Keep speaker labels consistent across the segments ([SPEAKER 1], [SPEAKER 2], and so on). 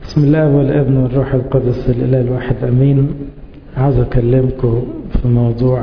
[SPEAKER 1] بسم الله والابن والروح القدس الإله الواحد أمين عاوز أكلمكم في موضوع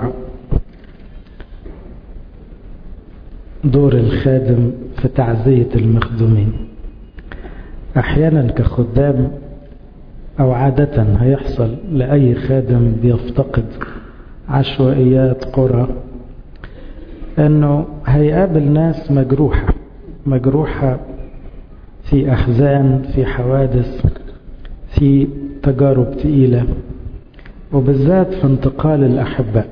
[SPEAKER 1] دور الخادم في تعزية المخدومين أحيانا كخدام أو عادة هيحصل لأي خادم بيفتقد عشوائيات قرى أنه هيقابل ناس مجروحة مجروحة في أحزان في حوادث في تجارب تقيلة وبالذات في انتقال الأحباء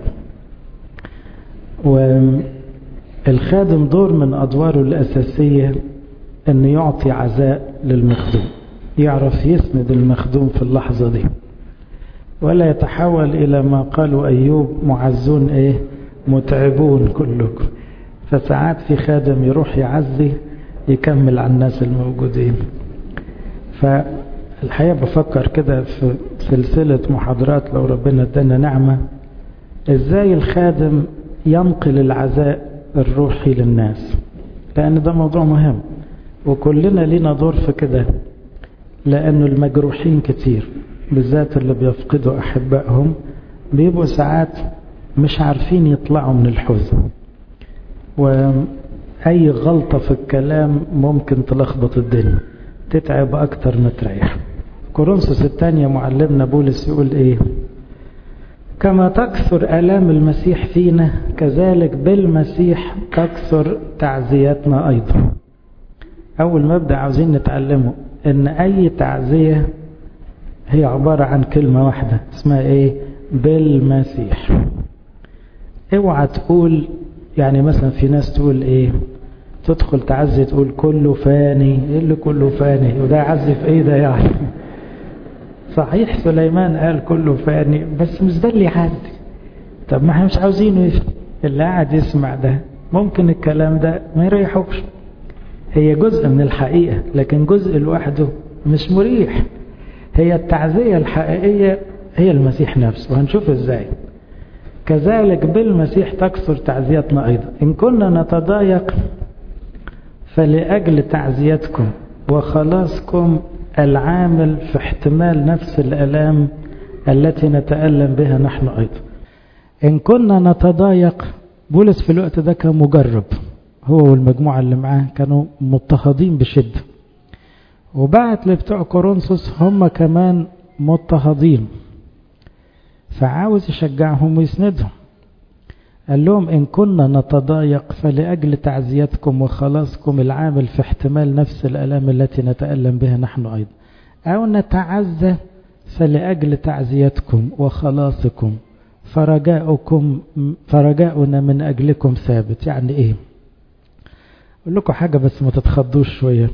[SPEAKER 1] والخادم دور من أدواره الأساسية أن يعطي عزاء للمخدوم يعرف يسند المخدوم في اللحظة دي ولا يتحول إلى ما قالوا أيوب معزون إيه متعبون كلكم فساعات في خادم يروح يعزي يكمل على الناس الموجودين فالحقيقة بفكر كده في سلسلة محاضرات لو ربنا ادانا نعمة ازاي الخادم ينقل العزاء الروحي للناس لان ده موضوع مهم وكلنا لينا دور في كده لانه المجروحين كتير بالذات اللي بيفقدوا احبائهم بيبقوا ساعات مش عارفين يطلعوا من الحزن وأي غلطة في الكلام ممكن تلخبط الدنيا تتعب أكتر ما تريح كورنثوس الثانية معلمنا بولس يقول إيه كما تكثر آلام المسيح فينا كذلك بالمسيح تكثر تعزيتنا أيضا أول مبدأ عاوزين نتعلمه إن أي تعزية هي عبارة عن كلمة واحدة اسمها إيه بالمسيح اوعى تقول يعني مثلا في ناس تقول ايه تدخل تعزي تقول كله فاني ايه اللي كله فاني وده يعزي في ايه ده يعني صحيح سليمان قال كله فاني بس مش ده اللي يعدي طب ما احنا مش عاوزينه اللي قاعد يسمع ده ممكن الكلام ده ما يريحوش هي جزء من الحقيقة لكن جزء لوحده مش مريح هي التعزية الحقيقية هي المسيح نفسه وهنشوف ازاي كذلك بالمسيح تكثر تعزيتنا أيضا إن كنا نتضايق فلأجل تعزيتكم وخلاصكم العامل في احتمال نفس الألام التي نتألم بها نحن أيضا إن كنا نتضايق بولس في الوقت ده كان مجرب هو والمجموعة اللي معاه كانوا مضطهدين بشدة وبعت لبتوع كورنثوس هم كمان مضطهدين فعاوز يشجعهم ويسندهم قال لهم إن كنا نتضايق فلأجل تعزيتكم وخلاصكم العامل في احتمال نفس الألام التي نتألم بها نحن أيضا أو نتعزى فلأجل تعزيتكم وخلاصكم فرجاؤكم فرجاؤنا من أجلكم ثابت يعني إيه أقول لكم حاجة بس ما تتخضوش شوية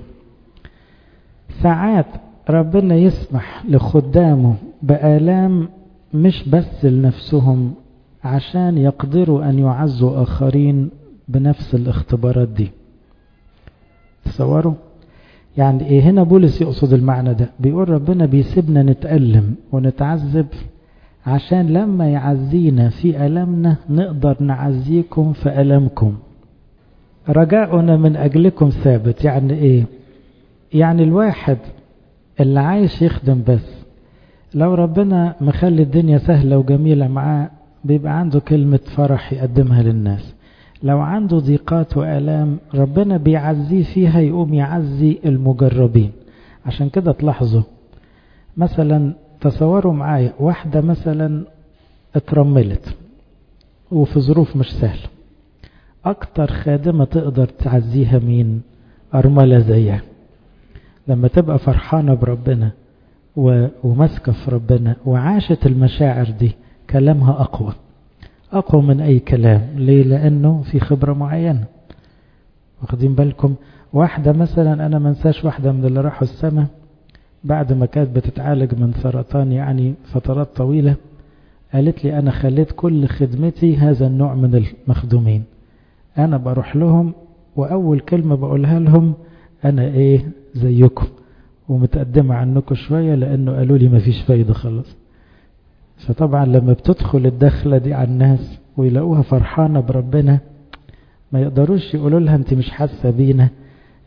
[SPEAKER 1] ساعات ربنا يسمح لخدامه بآلام مش بس لنفسهم عشان يقدروا أن يعزوا آخرين بنفس الاختبارات دي تصوروا يعني ايه هنا بولس يقصد المعنى ده بيقول ربنا بيسيبنا نتألم ونتعذب عشان لما يعزينا في ألمنا نقدر نعزيكم في ألمكم رجاؤنا من أجلكم ثابت يعني ايه يعني الواحد اللي عايش يخدم بس لو ربنا مخلي الدنيا سهلة وجميلة معاه بيبقى عنده كلمة فرح يقدمها للناس لو عنده ضيقات وآلام ربنا بيعزيه فيها يقوم يعزي المجربين عشان كده تلاحظوا مثلا تصوروا معايا واحدة مثلا اترملت وفي ظروف مش سهلة أكتر خادمة تقدر تعزيها مين أرملة زيها لما تبقى فرحانة بربنا وماسكة في ربنا وعاشت المشاعر دي كلامها أقوى أقوى من أي كلام ليه لأنه في خبرة معينة واخدين بالكم واحدة مثلا أنا منساش واحدة من اللي راحوا السماء بعد ما كانت بتتعالج من سرطان يعني فترات طويلة قالت لي أنا خليت كل خدمتي هذا النوع من المخدومين أنا بروح لهم وأول كلمة بقولها لهم أنا إيه زيكم ومتقدمة عنكم شوية لأنه قالوا لي مفيش فايدة خلاص فطبعا لما بتدخل الدخلة دي على الناس ويلاقوها فرحانة بربنا ما يقدروش يقولوا لها انت مش حاسة بينا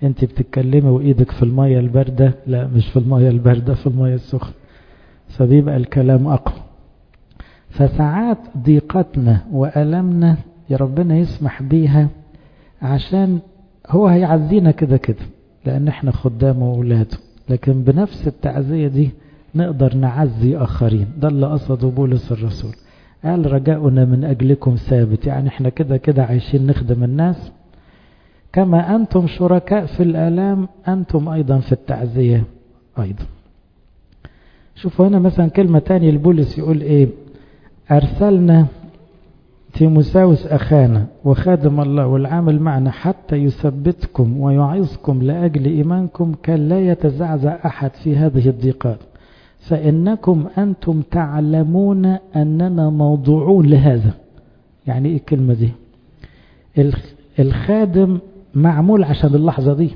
[SPEAKER 1] انت بتتكلمي وايدك في المية الباردة لا مش في المية الباردة في المية السخنة فبيبقى الكلام اقوى فساعات ضيقتنا وألمنا يا ربنا يسمح بيها عشان هو هيعزينا كده كده لأن احنا خدامه وأولاده لكن بنفس التعزية دي نقدر نعزي آخرين ده اللي قصده بولس الرسول قال رجاؤنا من أجلكم ثابت يعني احنا كده كده عايشين نخدم الناس كما أنتم شركاء في الآلام أنتم أيضا في التعزية أيضا شوفوا هنا مثلا كلمة تانية البولس يقول إيه أرسلنا تيموساوس أخانا وخادم الله والعامل معنا حتى يثبتكم ويعظكم لأجل إيمانكم كان لا يتزعزع أحد في هذه الضيقات فإنكم أنتم تعلمون أننا موضوعون لهذا يعني إيه الكلمة دي الخادم معمول عشان اللحظة دي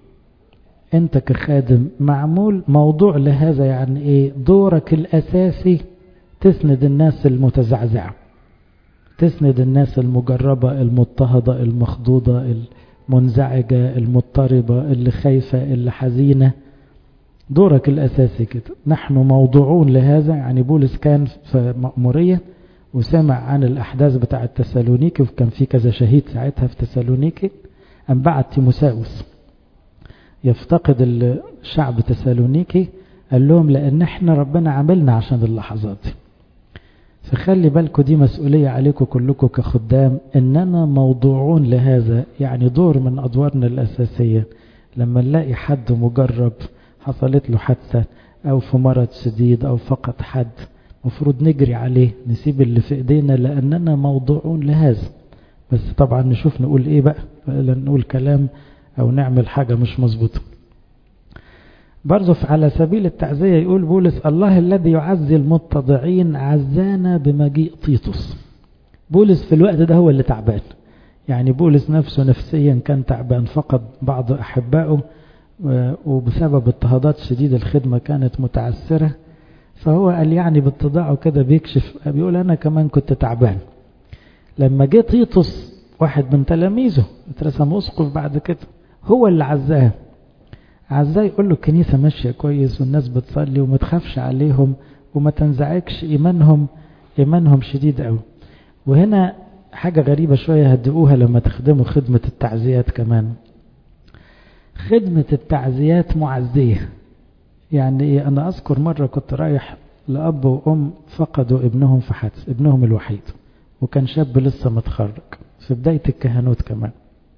[SPEAKER 1] أنت كخادم معمول موضوع لهذا يعني إيه دورك الأساسي تسند الناس المتزعزعة تسند الناس المجربة المضطهدة المخضوضة المنزعجة المضطربة اللي خايفة اللي حزينة دورك الأساسي كده نحن موضوعون لهذا يعني بولس كان في مأمورية وسمع عن الأحداث بتاعة تسالونيكي وكان في كذا شهيد ساعتها في تسالونيكي أن بعت تيموساوس يفتقد الشعب تسالونيكي قال لهم لأن احنا ربنا عملنا عشان اللحظات دي فخلي بالكم دي مسؤولية عليكم كلكم كخدام إننا موضوعون لهذا يعني دور من أدوارنا الأساسية لما نلاقي حد مجرب حصلت له حادثة أو في مرض شديد أو فقد حد مفروض نجري عليه نسيب اللي في إيدينا لأننا موضوعون لهذا بس طبعا نشوف نقول إيه بقى لأن نقول كلام أو نعمل حاجة مش مظبوطة برضه على سبيل التعزية يقول بولس الله الذي يعزي المتضعين عزانا بمجيء تيتوس بولس في الوقت ده هو اللي تعبان يعني بولس نفسه نفسيا كان تعبان فقد بعض أحبائه وبسبب اضطهادات شديد الخدمة كانت متعسرة فهو قال يعني باتضاعه كده بيكشف بيقول أنا كمان كنت تعبان لما جه تيتوس واحد من تلاميذه اترسم أسقف بعد كده هو اللي عزاه عزاه يقول له الكنيسة ماشية كويس والناس بتصلي وما تخافش عليهم وما تنزعجش إيمانهم إيمانهم شديد قوي وهنا حاجة غريبة شوية هدئوها لما تخدموا خدمة التعزيات كمان خدمة التعزيات معزية يعني إيه أنا أذكر مرة كنت رايح لأب وأم فقدوا ابنهم في حادث ابنهم الوحيد وكان شاب لسه متخرج في بداية الكهنوت كمان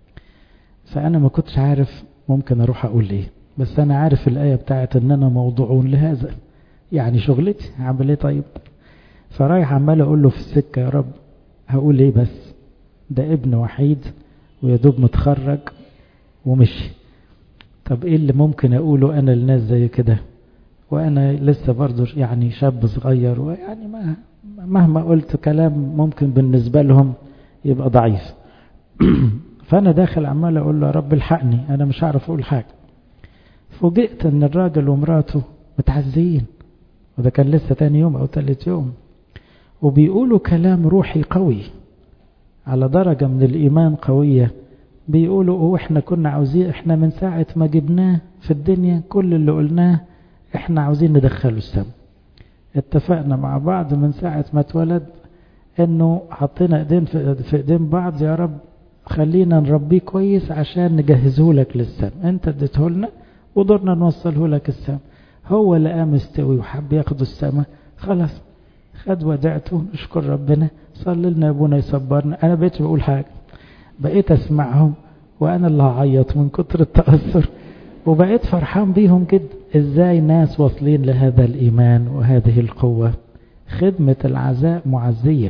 [SPEAKER 1] فأنا ما كنتش عارف ممكن أروح أقول إيه بس أنا عارف الآية بتاعت إن أنا موضوعون لهذا يعني شغلتي هعمل إيه طيب فرايح عمال أقول له في السكة يا رب هقول إيه بس ده ابن وحيد ويدوب متخرج ومشي طب إيه اللي ممكن أقوله أنا لناس زي كده وأنا لسه برضه يعني شاب صغير ويعني ما مهما قلت كلام ممكن بالنسبة لهم يبقى ضعيف فأنا داخل عمال أقول له يا رب الحقني أنا مش هعرف أقول حاجة فوجئت أن الراجل ومراته متعزيين وده كان لسه تاني يوم أو تالت يوم وبيقولوا كلام روحي قوي على درجة من الإيمان قوية بيقولوا هو احنا كنا عاوزين احنا من ساعة ما جبناه في الدنيا كل اللي قلناه احنا عاوزين ندخله السم اتفقنا مع بعض من ساعة ما اتولد انه حطينا ايدين في ايدين بعض يا رب خلينا نربيه كويس عشان نجهزه لك للسم انت اديته لنا ودورنا نوصله لك السم هو لقاه مستوي وحب ياخد السما خلاص خد ودعته نشكر ربنا صلي لنا يا ابونا يصبرنا انا بقيت بقول حاجه بقيت اسمعهم وانا اللي هعيط من كتر التاثر وبقيت فرحان بيهم جدا ازاي ناس واصلين لهذا الايمان وهذه القوه خدمه العزاء معزيه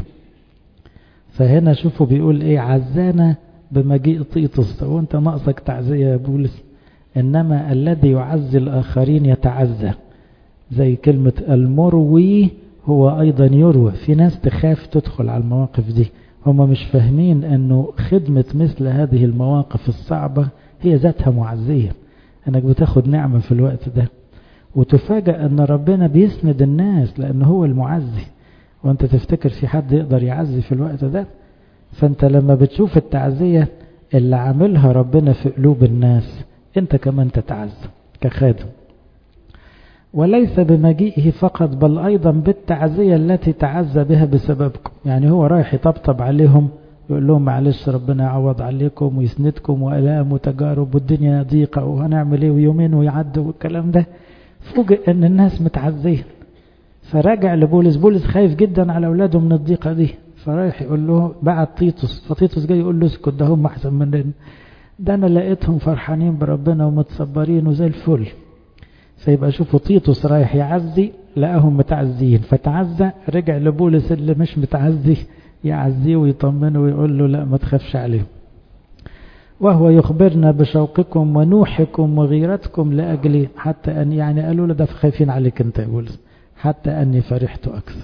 [SPEAKER 1] فهنا شوفوا بيقول ايه عزانا بمجيء طيطس وانت ناقصك تعزيه يا بولس انما الذي يعزي الاخرين يتعزى زي كلمه المروي هو ايضا يروى في ناس تخاف تدخل على المواقف دي هم مش فاهمين انه خدمة مثل هذه المواقف الصعبة هي ذاتها معزية انك بتاخد نعمة في الوقت ده وتفاجأ ان ربنا بيسند الناس لان هو المعزي وانت تفتكر في حد يقدر يعزي في الوقت ده فانت لما بتشوف التعزية اللي عاملها ربنا في قلوب الناس انت كمان تتعزى كخادم وليس بمجيئه فقط بل أيضا بالتعزية التي تعزى بها بسببكم يعني هو رايح يطبطب عليهم يقول لهم معلش ربنا يعوض عليكم ويسندكم وألام وتجارب والدنيا ضيقة وهنعمل ايه ويومين ويعدوا والكلام ده فوجئ ان الناس متعزيه فرجع لبولس بولس خايف جدا على اولاده من الضيقة دي فرايح يقول له بعت تيتوس فطيتوس جاي يقول له اسكت ده هم احسن مننا ده انا لقيتهم فرحانين بربنا ومتصبرين وزي الفل فيبقى شوفوا تيتوس رايح يعزي لقاهم متعزيين فتعزى رجع لبولس اللي مش متعزي يعزيه ويطمنه ويقول له لا ما تخافش عليه وهو يخبرنا بشوقكم ونوحكم وغيرتكم لأجلي حتى أن يعني قالوا له ده خايفين عليك أنت يا بولس حتى أني فرحت أكثر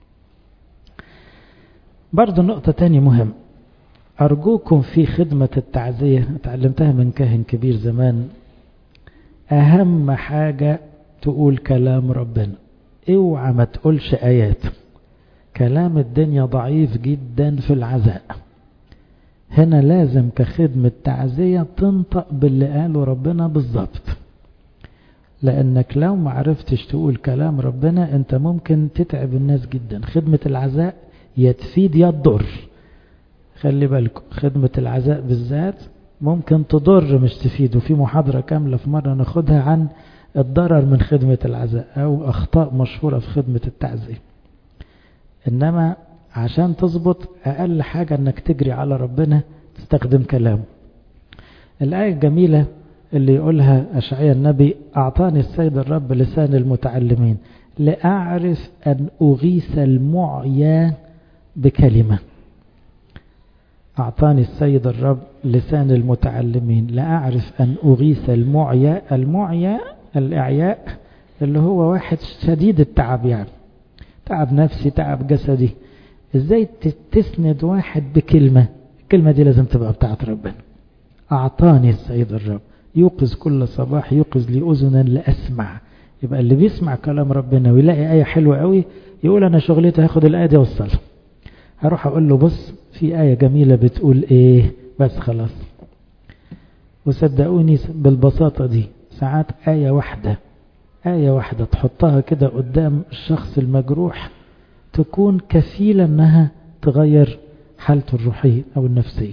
[SPEAKER 1] برضو نقطة تاني مهم أرجوكم في خدمة التعزية اتعلمتها من كاهن كبير زمان أهم حاجة تقول كلام ربنا اوعى ما تقولش آيات كلام الدنيا ضعيف جدا في العزاء هنا لازم كخدمة تعزية تنطق باللي قاله ربنا بالظبط لأنك لو ما عرفتش تقول كلام ربنا أنت ممكن تتعب الناس جدا خدمة العزاء يا تفيد يا تضر خلي بالكم خدمة العزاء بالذات ممكن تضر مش تفيد وفي محاضرة كاملة في مرة ناخدها عن الضرر من خدمة العزاء أو أخطاء مشهورة في خدمة التعزية إنما عشان تظبط أقل حاجة أنك تجري على ربنا تستخدم كلامه الآية الجميلة اللي يقولها أشعياء النبي أعطاني السيد الرب لسان المتعلمين لأعرف أن أغيث المعيا بكلمة أعطاني السيد الرب لسان المتعلمين لأعرف أن أغيث المعيا المعيا الإعياء اللي هو واحد شديد التعب يعني تعب نفسي تعب جسدي ازاي تسند واحد بكلمة الكلمة دي لازم تبقى بتاعت ربنا أعطاني السيد الرب يوقظ كل صباح يوقظ لي أذنا لأسمع يبقى اللي بيسمع كلام ربنا ويلاقي آية حلوة قوي يقول أنا شغلتي هاخد الآية دي أوصلها هروح أقول له بص في آية جميلة بتقول إيه بس خلاص وصدقوني بالبساطة دي ساعات آية واحدة آية واحدة تحطها كده قدام الشخص المجروح تكون كفيلة أنها تغير حالته الروحية أو النفسية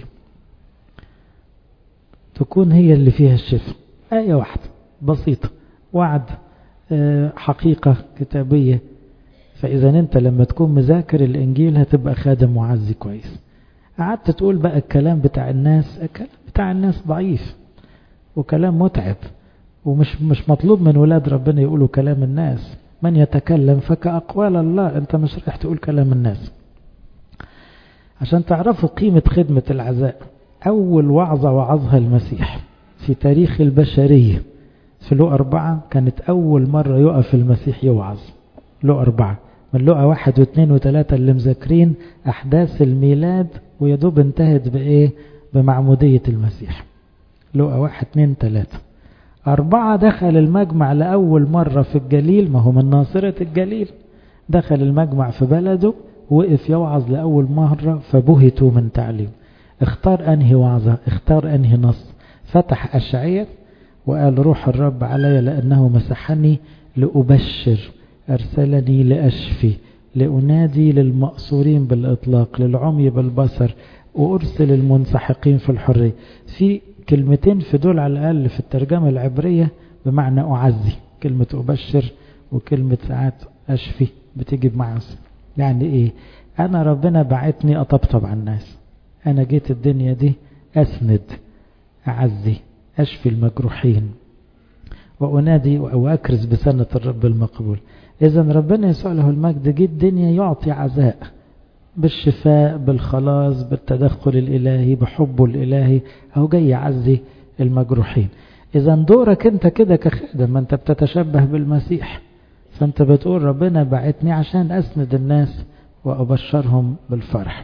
[SPEAKER 1] تكون هي اللي فيها الشفاء آية واحدة بسيطة وعد حقيقة كتابية فإذا أنت لما تكون مذاكر الإنجيل هتبقى خادم معزي كويس قعدت تقول بقى الكلام بتاع الناس الكلام بتاع الناس ضعيف وكلام متعب ومش مش مطلوب من ولاد ربنا يقولوا كلام الناس من يتكلم فكأقوال الله أنت مش رايح تقول كلام الناس عشان تعرفوا قيمة خدمة العزاء أول وعظة وعظها المسيح في تاريخ البشرية في لو أربعة كانت أول مرة يقف المسيح يوعظ لو أربعة من لقى واحد واثنين وثلاثة اللي مذاكرين أحداث الميلاد ويدوب انتهت بإيه بمعمودية المسيح لقى واحد اثنين ثلاثة أربعة دخل المجمع لأول مرة في الجليل ما هو من ناصرة الجليل دخل المجمع في بلده وقف يوعظ لأول مرة فبهتوا من تعليم اختار أنهي وعظة اختار أنهي نص فتح أشعية وقال روح الرب علي لأنه مسحني لأبشر أرسلني لأشفي لأنادي للمأسورين بالإطلاق للعمي بالبصر وأرسل المنسحقين في الحرية في كلمتين في دول على الأقل في الترجمة العبرية بمعنى أعزي كلمة أبشر وكلمة ساعات أشفي بتيجي بمعنى يعني إيه أنا ربنا بعتني أطبطب على الناس أنا جيت الدنيا دي أسند أعزي أشفي المجروحين وأنادي وأكرز بسنة الرب المقبول إذا ربنا يسوع له المجد جه الدنيا يعطي عزاء بالشفاء بالخلاص بالتدخل الإلهي بحبه الإلهي أو جاي يعزي المجروحين إذا دورك أنت كده كخادم ما أنت بتتشبه بالمسيح فأنت بتقول ربنا بعتني عشان أسند الناس وأبشرهم بالفرح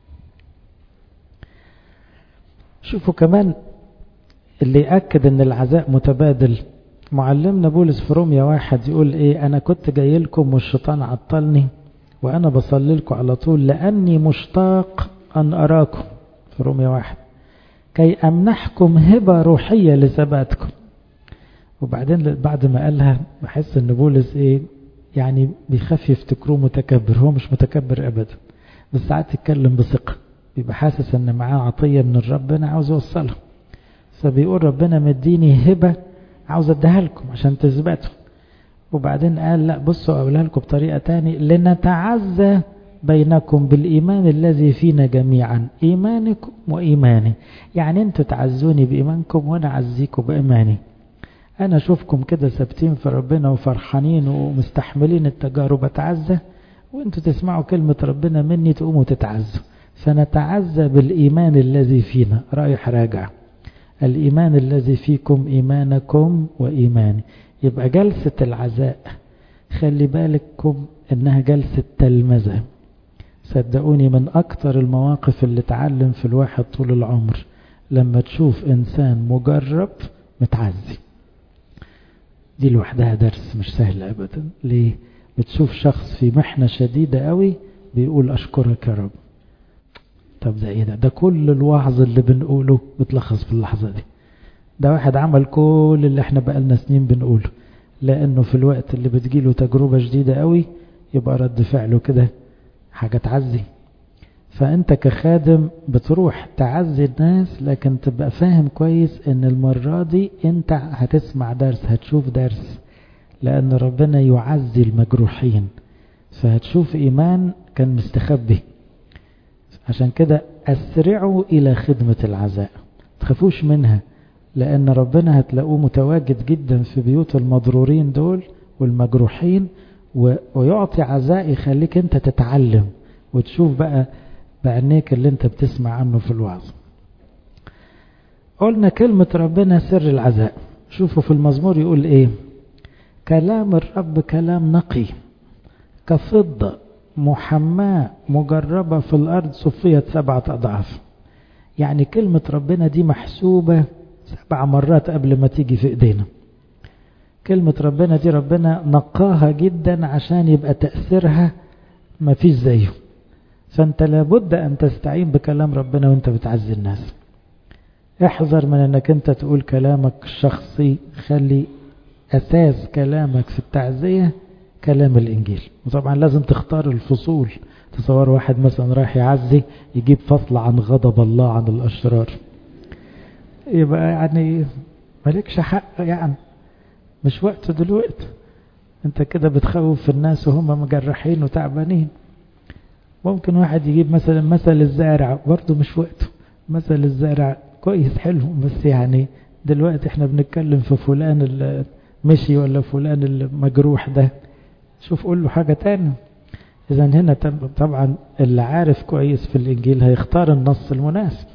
[SPEAKER 1] شوفوا كمان اللي يأكد أن العزاء متبادل معلمنا بولس في روميا واحد يقول إيه أنا كنت جاي لكم والشيطان عطلني وأنا بصلي لكم على طول لأني مشتاق أن أراكم في روميا واحد كي أمنحكم هبة روحية لثباتكم وبعدين بعد ما قالها بحس ان بولس ايه يعني بيخاف يفتكروه متكبر هو مش متكبر ابدا بس ساعات يتكلم بثقه بيبقى حاسس ان معاه عطيه من الرب انا عاوز اوصلها فبيقول ربنا مديني هبه عاوز اديها لكم عشان تثبتوا وبعدين قال لا بصوا اقولها لكم بطريقه تاني لنتعزى بينكم بالإيمان الذي فينا جميعا إيمانكم وإيماني يعني أنتوا تعزوني بإيمانكم وأنا أعزيكم بإيماني أنا أشوفكم كده ثابتين في ربنا وفرحانين ومستحملين التجارب أتعزى وأنتوا تسمعوا كلمة ربنا مني تقوموا تتعزوا فنتعزى بالإيمان الذي فينا رايح راجع الإيمان الذي فيكم إيمانكم وإيماني يبقى جلسة العزاء خلي بالكم إنها جلسة تلمذة صدقوني من أكتر المواقف اللي تعلم في الواحد طول العمر لما تشوف إنسان مجرب متعزي دي لوحدها درس مش سهل أبدا ليه بتشوف شخص في محنة شديدة قوي بيقول أشكرك يا رب طب ده ايه ده ده كل الوعظ اللي بنقوله بتلخص في اللحظة دي ده واحد عمل كل اللي احنا بقالنا سنين بنقوله لانه في الوقت اللي بتجيله تجربة جديدة قوي يبقى رد فعله كده حاجة تعزي فانت كخادم بتروح تعزي الناس لكن تبقى فاهم كويس ان المرة دي انت هتسمع درس هتشوف درس لان ربنا يعزي المجروحين فهتشوف ايمان كان مستخبي عشان كده أسرعوا إلى خدمة العزاء تخافوش منها لأن ربنا هتلاقوه متواجد جدا في بيوت المضرورين دول والمجروحين ويعطي عزاء يخليك أنت تتعلم وتشوف بقى بعينيك اللي أنت بتسمع عنه في الوعظ قلنا كلمة ربنا سر العزاء شوفوا في المزمور يقول إيه كلام الرب كلام نقي كفضة محماة مجربة في الأرض صفية سبعة أضعاف يعني كلمة ربنا دي محسوبة سبع مرات قبل ما تيجي في إيدينا كلمة ربنا دي ربنا نقاها جدا عشان يبقى تأثيرها ما فيش زيه فأنت لابد أن تستعين بكلام ربنا وانت بتعزي الناس احذر من انك انت تقول كلامك الشخصي خلي أساس كلامك في التعزية كلام الإنجيل وطبعا لازم تختار الفصول تصور واحد مثلا رايح يعزي يجيب فصل عن غضب الله عن الأشرار يبقى يعني مالكش حق يعني مش وقت دلوقتي انت كده بتخوف الناس وهم مجرحين وتعبانين ممكن واحد يجيب مثلا مثل الزارع برضه مش وقته مثل الزارع كويس حلو بس يعني دلوقتي احنا بنتكلم في فلان اللي مشي ولا فلان المجروح ده شوف قول له حاجة تاني إذا هنا طبعا اللي عارف كويس في الإنجيل هيختار النص المناسب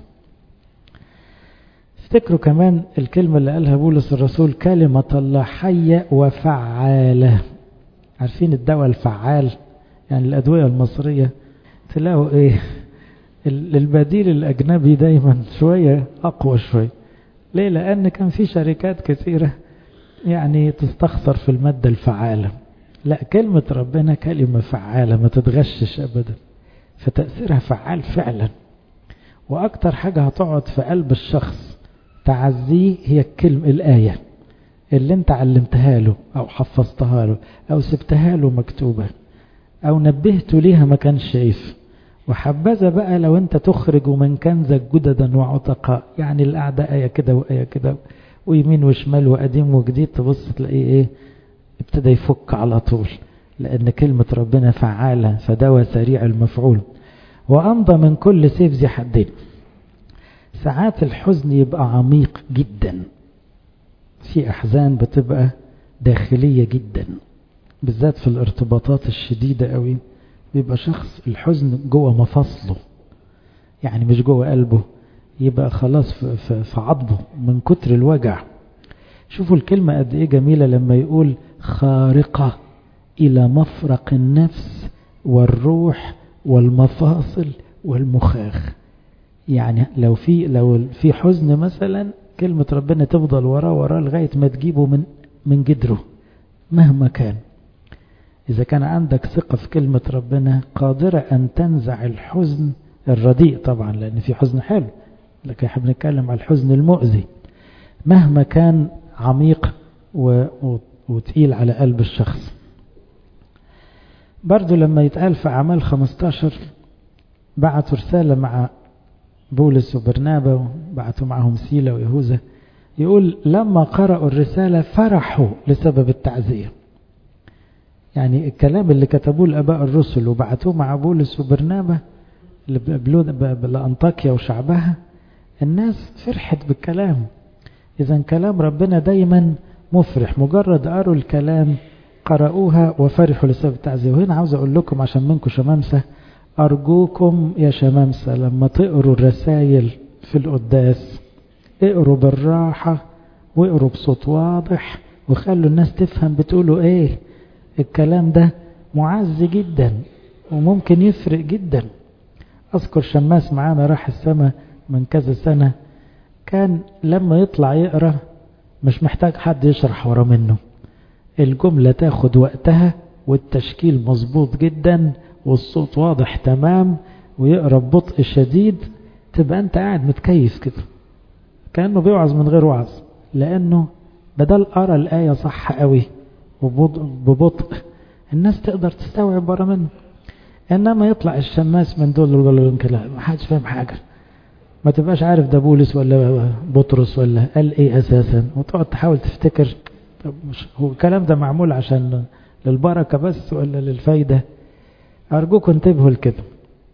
[SPEAKER 1] افتكروا كمان الكلمة اللي قالها بولس الرسول كلمة الله حية وفعالة عارفين الدواء الفعال يعني الأدوية المصرية تلاقوا إيه البديل الأجنبي دايما شوية أقوى شوية ليه لأن كان في شركات كثيرة يعني تستخسر في المادة الفعالة لا كلمة ربنا كلمة فعالة ما تتغشش أبدا فتأثيرها فعال فعلا وأكتر حاجة هتقعد في قلب الشخص تعزيه هي الكلمة الآية اللي انت علمتها له أو حفظتها له أو سبتها له مكتوبة أو نبهته ليها ما كانش شايف وحبذا بقى لو انت تخرج من كنزك جددا وعتقاء يعني القعدة آية كده وآية كده ويمين وشمال وقديم وجديد تبص تلاقيه ايه ابتدى يفك على طول لأن كلمة ربنا فعالة فدوى سريع المفعول وأمضى من كل سيف ذي حدين ساعات الحزن يبقى عميق جدا في أحزان بتبقى داخلية جدا بالذات في الارتباطات الشديدة قوي بيبقى شخص الحزن جوه مفاصله يعني مش جوه قلبه يبقى خلاص في, في, في عضبه من كتر الوجع شوفوا الكلمة قد ايه جميلة لما يقول خارقة إلى مفرق النفس والروح والمفاصل والمخاخ يعني لو في لو في حزن مثلا كلمة ربنا تفضل وراه وراه لغاية ما تجيبه من من جدره مهما كان إذا كان عندك ثقة في كلمة ربنا قادرة أن تنزع الحزن الرديء طبعا لأن في حزن حلو لكن احنا بنتكلم على الحزن المؤذي مهما كان عميق و... وتقيل على قلب الشخص برضو لما يتقال في أعمال 15 بعتوا رسالة مع بولس وبرنابا وبعتوا معهم سيلا ويهوذا يقول لما قرأوا الرسالة فرحوا لسبب التعزية يعني الكلام اللي كتبوه الآباء الرسل وبعتوه مع بولس وبرنابا لأنطاكيا وشعبها الناس فرحت بالكلام إذا كلام ربنا دايما مفرح مجرد قروا الكلام قرأوها وفرحوا لسبب التعزية وهنا عاوز أقول لكم عشان منكم شمامسة أرجوكم يا شمامسة لما تقروا الرسائل في القداس اقروا بالراحة واقروا بصوت واضح وخلوا الناس تفهم بتقولوا ايه الكلام ده معز جدا وممكن يفرق جدا اذكر شماس معانا راح السماء من كذا سنة كان لما يطلع يقرأ مش محتاج حد يشرح ورا منه الجملة تاخد وقتها والتشكيل مظبوط جدا والصوت واضح تمام ويقرا ببطء شديد تبقى انت قاعد متكيف كده كانه بيوعظ من غير وعظ لانه بدل قرا الايه صح قوي وببطء الناس تقدر تستوعب ورا منه انما يطلع الشماس من دول ولا كلام ما حدش فاهم حاجه ما تبقاش عارف ده بولس ولا بطرس ولا قال ايه اساسا وتقعد تحاول تفتكر طب مش هو الكلام ده معمول عشان للبركه بس ولا للفايده أرجوكم انتبهوا لكده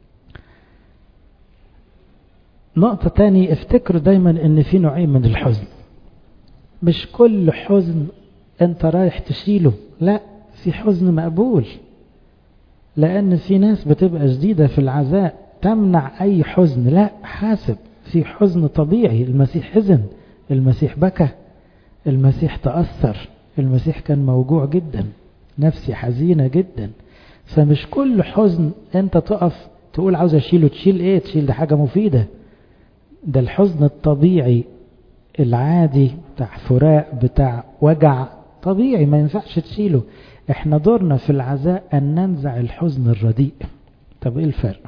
[SPEAKER 1] نقطة تاني افتكروا دايما ان في نوعين من الحزن مش كل حزن انت رايح تشيله لا في حزن مقبول لان في ناس بتبقى شديدة في العزاء تمنع اي حزن لا حاسب في حزن طبيعي المسيح حزن المسيح بكى المسيح تأثر المسيح كان موجوع جدا نفسي حزينة جدا فمش كل حزن انت تقف تقول عاوز اشيله تشيل ايه تشيل ده حاجة مفيدة ده الحزن الطبيعي العادي بتاع فراق بتاع وجع طبيعي ما ينفعش تشيله احنا دورنا في العزاء ان ننزع الحزن الرديء طب ايه الفرق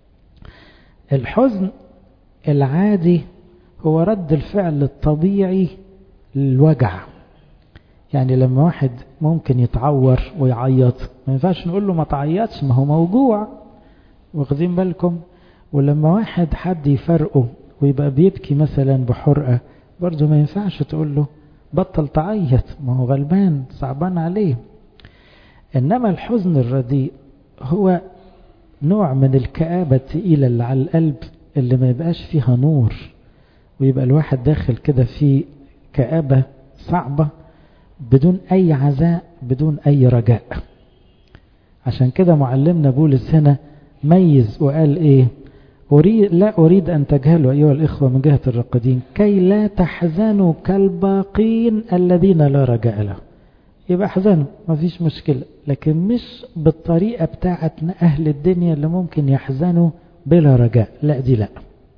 [SPEAKER 1] الحزن العادي هو رد الفعل الطبيعي للوجع يعني لما واحد ممكن يتعور ويعيط ما ينفعش نقول له ما تعيطش ما هو موجوع واخدين بالكم ولما واحد حد يفرقه ويبقى بيبكي مثلا بحرقة برضه ما ينفعش تقول له بطل تعيط ما هو غلبان صعبان عليه إنما الحزن الرديء هو نوع من الكآبة التقيلة اللي على القلب اللي ما يبقاش فيها نور ويبقى الواحد داخل كده في كآبة صعبة بدون أي عزاء بدون أي رجاء عشان كده معلمنا بولس هنا ميز وقال إيه أريد لا أريد أن تجهلوا أيها الإخوة من جهة الرقدين كي لا تحزنوا كالباقين الذين لا رجاء لهم يبقى احزنوا ما فيش مشكلة لكن مش بالطريقة بتاعت أهل الدنيا اللي ممكن يحزنوا بلا رجاء لا دي لا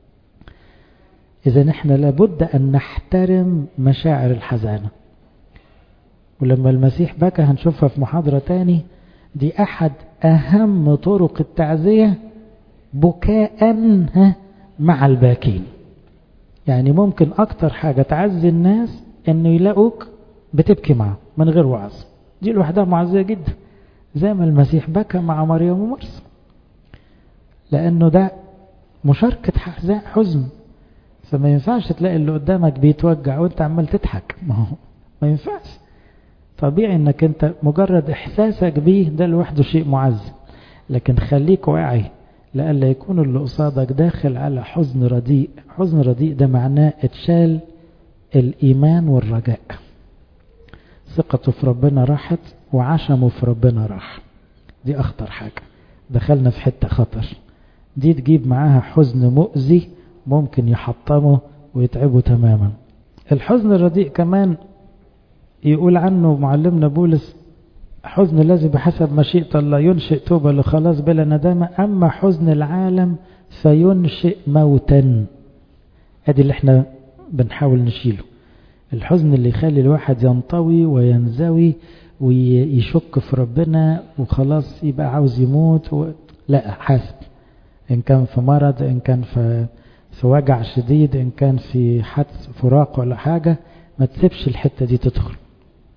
[SPEAKER 1] إذا نحن لابد أن نحترم مشاعر الحزانة ولما المسيح بكى هنشوفها في محاضرة تاني دي أحد أهم طرق التعزية بكاء مع الباكين يعني ممكن أكتر حاجة تعزي الناس أنه يلاقوك بتبكي معه من غير وعظ دي لوحدها معزية جدا زي ما المسيح بكى مع مريم ومرسى لأنه ده مشاركة حزن فما ينفعش تلاقي اللي قدامك بيتوجع وانت عمال تضحك ما هو ما ينفعش طبيعي انك انت مجرد احساسك بيه ده لوحده شيء معز لكن خليك واعي لألا يكون اللي قصادك داخل على حزن رديء حزن رديء ده معناه اتشال الإيمان والرجاء ثقته في ربنا راحت وعشمه في ربنا راح دي أخطر حاجة دخلنا في حتة خطر دي تجيب معاها حزن مؤذي ممكن يحطمه ويتعبه تماما الحزن الرديء كمان يقول عنه معلمنا بولس حزن الذي بحسب مشيئة الله ينشئ توبة لخلاص بلا ندامة أما حزن العالم فينشئ موتا ادي اللي احنا بنحاول نشيله الحزن اللي يخلي الواحد ينطوي وينزوي ويشك في ربنا وخلاص يبقى عاوز يموت و... لا حاسب إن كان في مرض إن كان في في وجع شديد إن كان في حدث فراق ولا حاجة ما تسيبش الحتة دي تدخل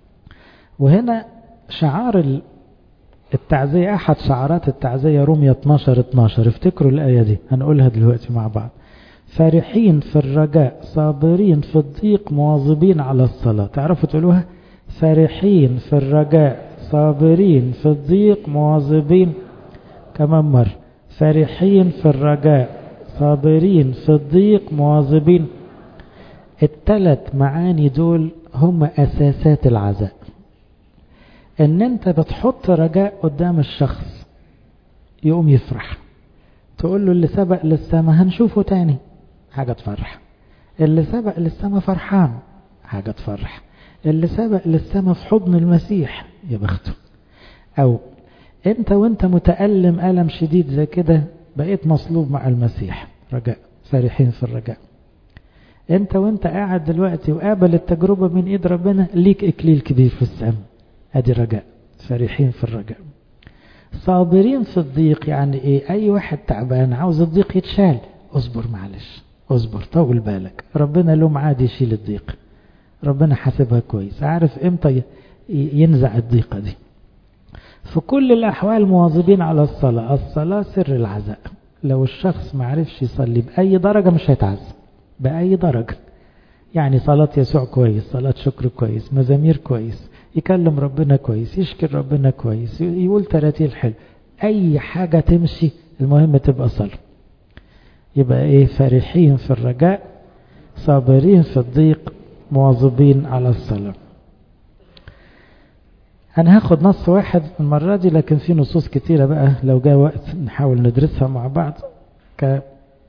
[SPEAKER 1] وهنا شعار التعزية أحد شعارات التعزية رومية 12 12 افتكروا الآية دي هنقولها دلوقتي مع بعض فرحين في الرجاء صابرين في الضيق مواظبين على الصلاة تعرفوا تقولوها فرحين في الرجاء صابرين في الضيق مواظبين كمان مرة فرحين في الرجاء صابرين في الضيق مواظبين الثلاث معاني دول هم أساسات العزاء ان انت بتحط رجاء قدام الشخص يقوم يفرح تقول له اللي سبق للسما هنشوفه تاني حاجة تفرح اللي سبق للسما فرحان حاجة تفرح اللي سبق للسما في حضن المسيح يا بخته او انت وانت متألم ألم شديد زي كده بقيت مصلوب مع المسيح رجاء فرحين في الرجاء انت وانت قاعد دلوقتي وقابل التجربة من ايد ربنا ليك اكليل كبير في السماء ادي رجاء فرحين في الرجاء صابرين في الضيق يعني ايه اي واحد تعبان عاوز الضيق يتشال اصبر معلش اصبر طول بالك ربنا له معاد يشيل الضيق ربنا حاسبها كويس عارف امتى ينزع الضيقة دي في كل الأحوال مواظبين على الصلاة الصلاة سر العزاء لو الشخص ما عرفش يصلي بأي درجة مش هيتعزى بأي درجة يعني صلاة يسوع كويس صلاة شكر كويس مزامير كويس يكلم ربنا كويس يشكر ربنا كويس يقول تراتيل حلو أي حاجة تمشي المهم تبقى صلاة يبقى إيه فرحين في الرجاء صابرين في الضيق مواظبين على الصلاة أنا هاخد نص واحد المرة دي لكن في نصوص كتيرة بقى لو جاء وقت نحاول ندرسها مع بعض ك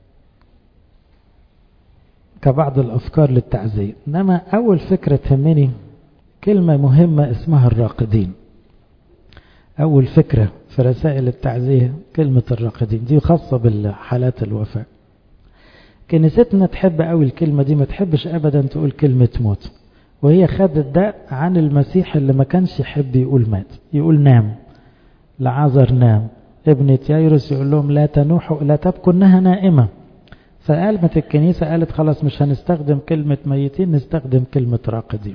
[SPEAKER 1] كبعض الأفكار للتعزية إنما أول فكرة تهمني كلمة مهمة اسمها الراقدين أول فكرة في رسائل التعزية كلمة الراقدين دي خاصة بالحالات الوفاة كنيستنا تحب قوي الكلمة دي ما تحبش أبدا تقول كلمة موت وهي خدت ده عن المسيح اللي ما كانش يحب يقول مات يقول نام لعذر نام ابن تيايروس يقول لهم لا تنوحوا لا تبكوا انها نائمة فقالت الكنيسة قالت خلاص مش هنستخدم كلمة ميتين نستخدم كلمة راقدين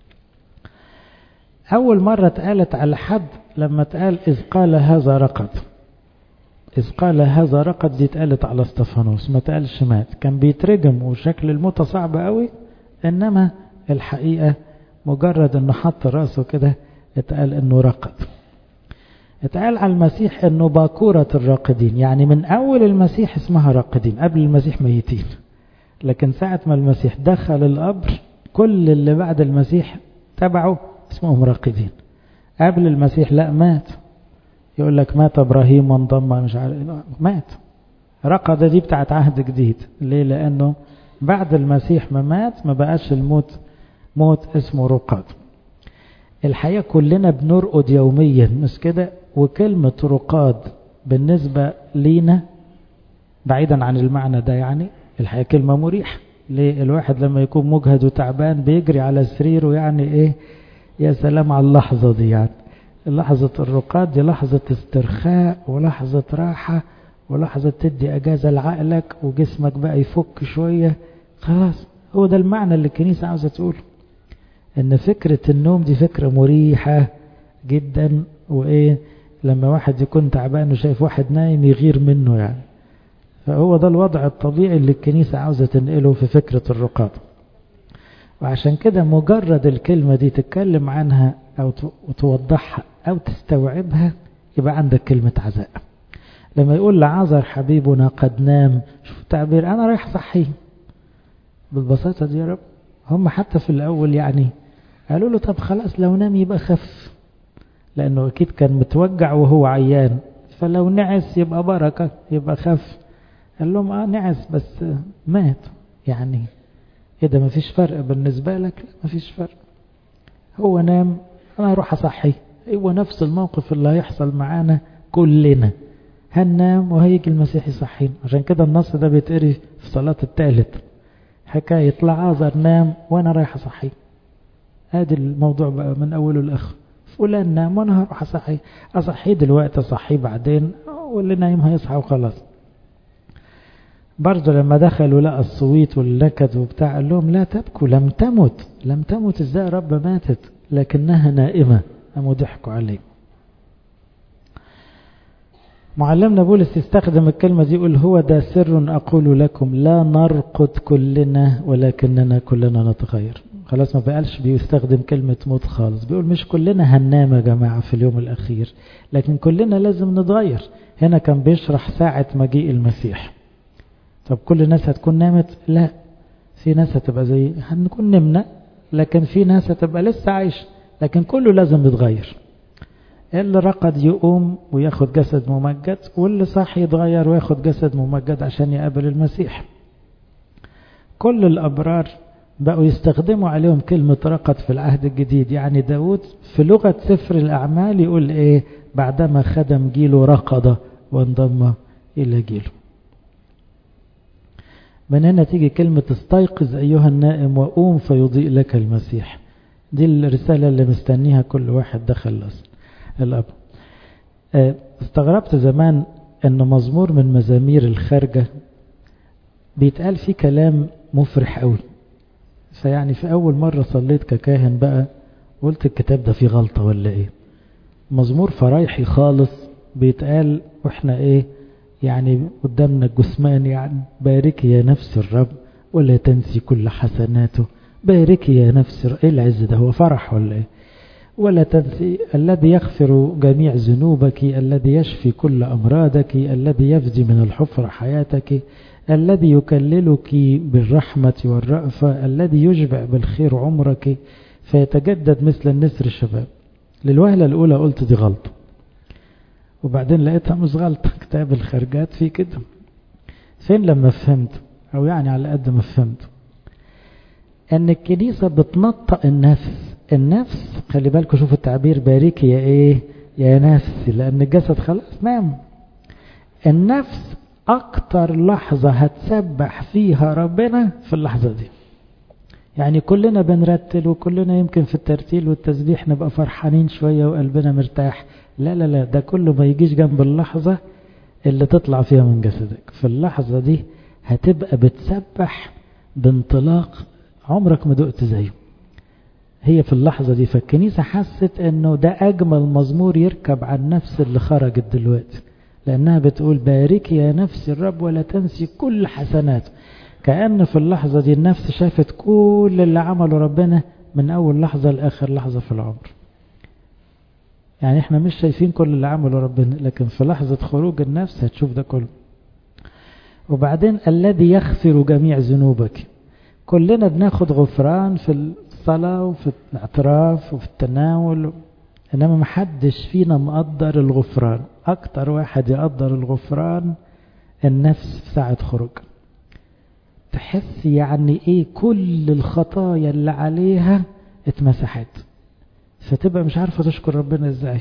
[SPEAKER 1] أول مرة اتقالت على حد لما اتقال إذ قال هذا رقد إذ قال هذا رقد دي اتقالت على استفانوس ما اتقالش مات كان بيترجم وشكل الموتة صعب قوي إنما الحقيقة مجرد انه حط راسه كده اتقال انه رقد اتقال على المسيح انه باكورة الراقدين يعني من اول المسيح اسمها راقدين قبل المسيح ميتين لكن ساعة ما المسيح دخل القبر كل اللي بعد المسيح تبعه اسمهم راقدين قبل المسيح لا مات يقول لك مات ابراهيم وانضم مش عارف مات رقد دي بتاعت عهد جديد ليه لانه بعد المسيح ما مات ما بقاش الموت موت اسمه رقاد الحقيقة كلنا بنرقد يوميا مش كده وكلمة رقاد بالنسبة لينا بعيدا عن المعنى ده يعني الحقيقة كلمة مريحة ليه الواحد لما يكون مجهد وتعبان بيجري على سريره يعني ايه يا سلام على اللحظة دي يعني لحظة الرقاد دي لحظة استرخاء ولحظة راحة ولحظة تدي أجازة لعقلك وجسمك بقى يفك شوية خلاص هو ده المعنى اللي الكنيسة عاوزة تقوله ان فكرة النوم دي فكرة مريحة جدا وايه لما واحد يكون تعبان وشايف واحد نايم يغير منه يعني فهو ده الوضع الطبيعي اللي الكنيسة عاوزة تنقله في فكرة الرقاد وعشان كده مجرد الكلمة دي تتكلم عنها او توضحها او تستوعبها يبقى عندك كلمة عزاء لما يقول لعذر حبيبنا قد نام شوف التعبير انا رايح صحيه بالبساطة دي يا رب هم حتى في الأول يعني قالوا له طب خلاص لو نام يبقى خف لأنه أكيد كان متوجع وهو عيان فلو نعس يبقى بركة يبقى خف قال لهم اه نعس بس مات يعني ايه ده مفيش فرق بالنسبة لك لا مفيش فرق هو نام انا اروح اصحي هو نفس الموقف اللي هيحصل معانا كلنا هننام وهيجي المسيح يصحينا عشان كده النص ده بيتقري في صلاة الثالث حكاية لعازر نام وانا رايح اصحيه ادي الموضوع بقى من اوله لاخره فلان نام وانا هروح اصحيه اصحيه دلوقتي اصحيه بعدين واللي نايم هيصحى وخلاص برضه لما دخلوا لقى الصويت واللكد وبتاع قال لهم لا تبكوا لم تمت لم تمت ازاي رب ماتت لكنها نائمة قاموا ضحكوا عليه معلمنا بولس يستخدم الكلمة دي يقول هو ده سر أقول لكم لا نرقد كلنا ولكننا كلنا نتغير خلاص ما بقالش بيستخدم كلمة موت خالص بيقول مش كلنا هننام يا جماعة في اليوم الأخير لكن كلنا لازم نتغير هنا كان بيشرح ساعة مجيء المسيح طب كل الناس هتكون نامت لا في ناس هتبقى زي هنكون نمنا لكن في ناس هتبقى لسه عايشة لكن كله لازم يتغير اللي رقد يقوم وياخد جسد ممجد واللي صح يتغير وياخد جسد ممجد عشان يقابل المسيح كل الأبرار بقوا يستخدموا عليهم كلمة رقد في العهد الجديد يعني داود في لغة سفر الأعمال يقول إيه بعدما خدم جيله رقد وانضم إلى جيله من هنا تيجي كلمة استيقظ أيها النائم وقوم فيضيء لك المسيح دي الرسالة اللي مستنيها كل واحد دخل الأب استغربت زمان أن مزمور من مزامير الخارجة بيتقال فيه كلام مفرح قوي فيعني في أول مرة صليت ككاهن بقى قلت الكتاب ده فيه غلطة ولا إيه مزمور فرايحي خالص بيتقال وإحنا إيه يعني قدامنا الجثمان يعني باركي يا نفس الرب ولا تنسي كل حسناته باركي يا نفس ايه العز ده هو فرح ولا ايه ولا تنسي الذي يغفر جميع ذنوبك الذي يشفي كل أمراضك الذي يفدي من الحفرة حياتك الذي يكللك بالرحمة والرأفة الذي يشبع بالخير عمرك فيتجدد مثل النسر الشباب للوهلة الأولى قلت دي غلطة وبعدين لقيتها مش غلطة كتاب الخارجات في كده فين لما فهمت أو يعني على قد ما فهمت أن الكنيسة بتنطق النفس النفس خلي بالكم شوفوا التعبير باركي يا إيه يا نفسي لأن الجسد خلاص نام النفس أكتر لحظة هتسبح فيها ربنا في اللحظة دي يعني كلنا بنرتل وكلنا يمكن في الترتيل والتسبيح نبقى فرحانين شوية وقلبنا مرتاح لا لا لا ده كله ما يجيش جنب اللحظة اللي تطلع فيها من جسدك في اللحظة دي هتبقى بتسبح بانطلاق عمرك ما دقت زيه هي في اللحظة دي فالكنيسة حست انه ده اجمل مزمور يركب على النفس اللي خرجت دلوقتي لانها بتقول باركي يا نفسي الرب ولا تنسي كل حسناته كأن في اللحظة دي النفس شافت كل اللي عمله ربنا من اول لحظة لاخر لحظة في العمر يعني احنا مش شايفين كل اللي عمله ربنا لكن في لحظة خروج النفس هتشوف ده كله وبعدين الذي يغفر جميع ذنوبك كلنا بناخد غفران في الصلاة وفي الاعتراف وفي التناول إنما محدش فينا مقدر الغفران أكتر واحد يقدر الغفران النفس في ساعة خروج تحس يعني إيه كل الخطايا اللي عليها اتمسحت فتبقى مش عارفة تشكر ربنا إزاي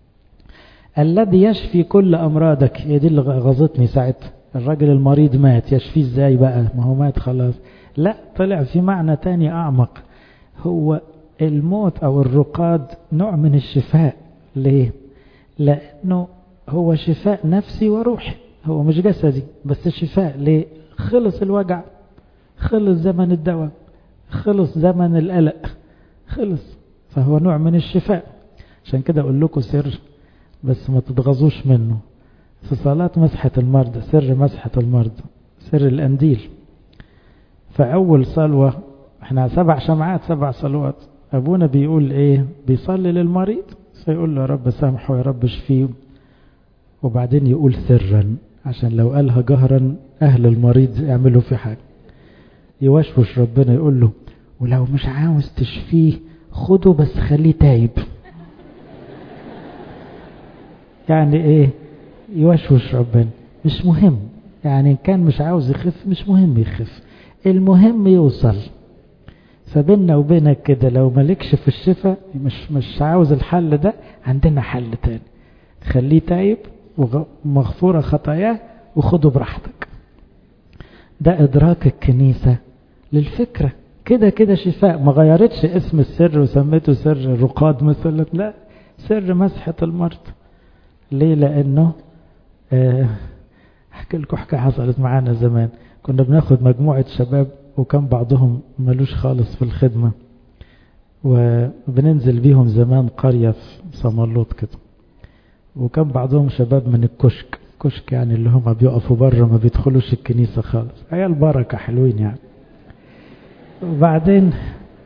[SPEAKER 1] الذي يشفي كل أمراضك هي دي اللي غزتني ساعتها الراجل المريض مات يشفيه إزاي بقى ما هو مات خلاص لا طلع في معنى تاني أعمق هو الموت أو الرقاد نوع من الشفاء ليه؟ لأنه هو شفاء نفسي وروحي هو مش جسدي بس شفاء ليه؟ خلص الوجع خلص زمن الدواء خلص زمن القلق خلص فهو نوع من الشفاء عشان كده أقول لكم سر بس ما تتغظوش منه في صلاة مسحة المرضى سر مسحة المرضى سر الأنديل فأول صلوة احنا سبع شمعات سبع صلوات أبونا بيقول ايه بيصلي للمريض فيقول له يا رب سامحه يا رب اشفيه وبعدين يقول سرا عشان لو قالها جهرا أهل المريض يعملوا في حاجة يوشوش ربنا يقول له ولو مش عاوز تشفيه خده بس خليه تايب يعني ايه يوشوش ربنا مش مهم يعني كان مش عاوز يخف مش مهم يخف المهم يوصل فبيننا وبينك كده لو مالكش في الشفاء مش مش عاوز الحل ده عندنا حل تاني خليه تايب ومغفورة خطاياه وخده براحتك ده إدراك الكنيسة للفكرة كده كده شفاء ما غيرتش اسم السر وسميته سر الرقاد مثلا لا سر مسحة المرض ليه لأنه آه احكي لكم حكاية حصلت معانا زمان كنا بناخد مجموعة شباب وكان بعضهم ملوش خالص في الخدمة وبننزل بيهم زمان قرية في صمالوط كده وكان بعضهم شباب من الكشك كشك يعني اللي هم بيقفوا بره ما بيدخلوش الكنيسة خالص عيال بركة حلوين يعني وبعدين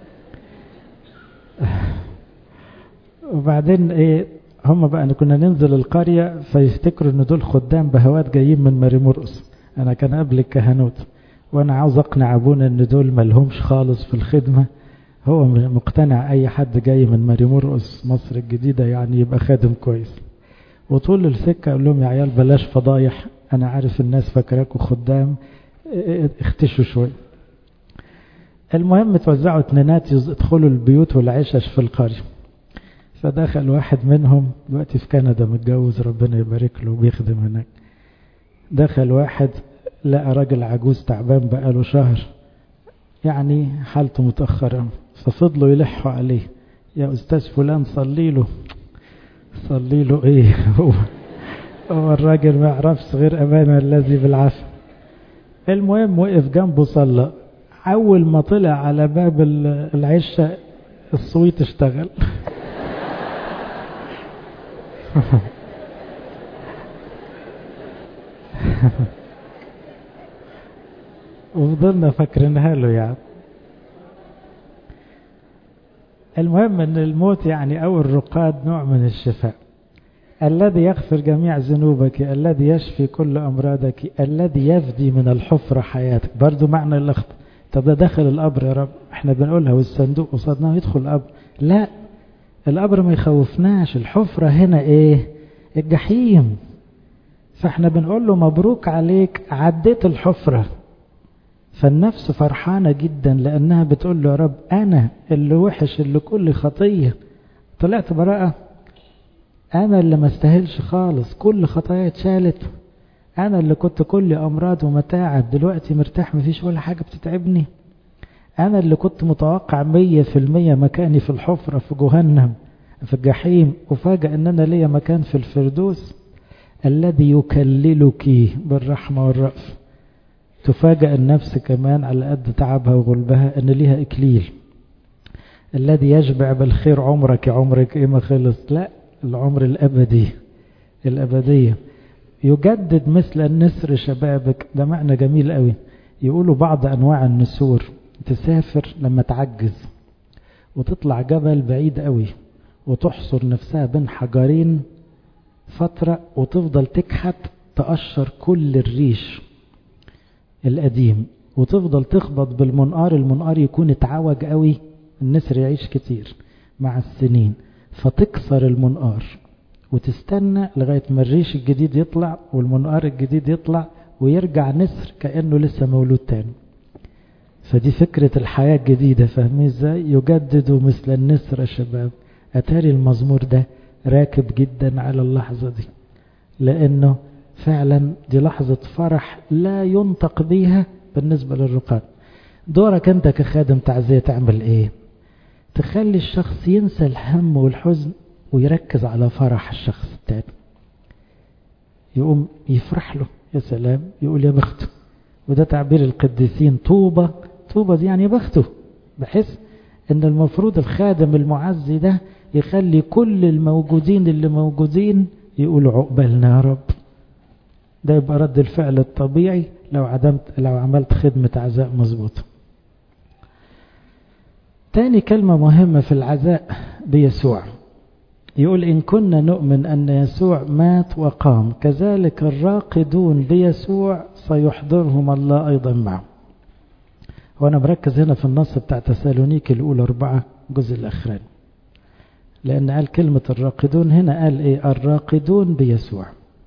[SPEAKER 1] وبعدين ايه هم بقى كنا ننزل القرية فيفتكروا ان دول خدام بهوات جايين من ماري مرقص انا كان قبل الكهنوت وانا عاوز اقنع ابونا ان دول ملهمش خالص في الخدمة هو مقتنع اي حد جاي من ماري مرقص مصر الجديدة يعني يبقى خادم كويس وطول السكة اقول لهم يا عيال بلاش فضايح انا عارف الناس فاكراكوا خدام اختشوا شوي المهم توزعوا اتنينات يدخلوا البيوت والعشش في القرية فدخل واحد منهم دلوقتي في كندا متجوز ربنا يبارك له وبيخدم هناك دخل واحد لقى راجل عجوز تعبان بقاله شهر يعني حالته متأخرة ففضلوا يلحوا عليه يا أستاذ فلان صلي له صلي له إيه هو, هو الراجل ما يعرفش غير أمانة الذي بالعافية المهم وقف جنبه صلى أول ما طلع على باب العشة الصويت اشتغل وفضلنا فاكرينها له يعني المهم ان الموت يعني او الرقاد نوع من الشفاء الذي يغفر جميع ذنوبك الذي يشفي كل امراضك الذي يفدي من الحفرة حياتك برضو معنى اللخط طب ده دخل القبر يا رب احنا بنقولها والصندوق قصادنا يدخل القبر لا القبر ما يخوفناش الحفرة هنا ايه الجحيم فاحنا بنقول له مبروك عليك عديت الحفرة فالنفس فرحانة جدا لأنها بتقول له يا رب أنا اللي وحش اللي كل خطية طلعت براءة أنا اللي ما استاهلش خالص كل خطايا اتشالت أنا اللي كنت كل أمراض ومتاعب دلوقتي مرتاح مفيش ولا حاجة بتتعبني أنا اللي كنت متوقع مية في المية مكاني في الحفرة في جهنم في الجحيم وفاجأ أن أنا ليا مكان في الفردوس الذي يكللك بالرحمة والرأف تفاجأ النفس كمان على قد تعبها وغلبها أن ليها إكليل الذي يشبع بالخير عمرك عمرك إيه ما خلص لا العمر الأبدي الأبدية يجدد مثل النسر شبابك ده معنى جميل قوي يقولوا بعض أنواع النسور تسافر لما تعجز وتطلع جبل بعيد قوي وتحصر نفسها بين حجرين فترة وتفضل تكحت تقشر كل الريش القديم وتفضل تخبط بالمنقار المنقار يكون اتعوج قوي النسر يعيش كتير مع السنين فتكسر المنقار وتستنى لغاية ما الريش الجديد يطلع والمنقار الجديد يطلع ويرجع نسر كأنه لسه مولود تاني فدي فكرة الحياة الجديدة فاهمين ازاي يجدد مثل النسر يا شباب أتاري المزمور ده راكب جدا على اللحظة دي لأنه فعلا دي لحظة فرح لا ينطق بيها بالنسبة للرقاد دورك أنت كخادم تعزية تعمل إيه تخلي الشخص ينسى الهم والحزن ويركز على فرح الشخص التاني يقوم يفرح له يا سلام يقول يا بخته وده تعبير القديسين طوبة طوبة دي يعني يا بخته بحيث ان المفروض الخادم المعزي ده يخلي كل الموجودين اللي موجودين يقولوا عقبالنا يا رب ده يبقى رد الفعل الطبيعي لو عدمت لو عملت خدمة عزاء مظبوطة تاني كلمة مهمة في العزاء بيسوع يقول إن كنا نؤمن أن يسوع مات وقام كذلك الراقدون بيسوع سيحضرهم الله أيضا معه وأنا مركز هنا في النص بتاع تسالونيك الأولى أربعة الجزء الأخراني لأن قال كلمة الراقدون هنا قال إيه الراقدون بيسوع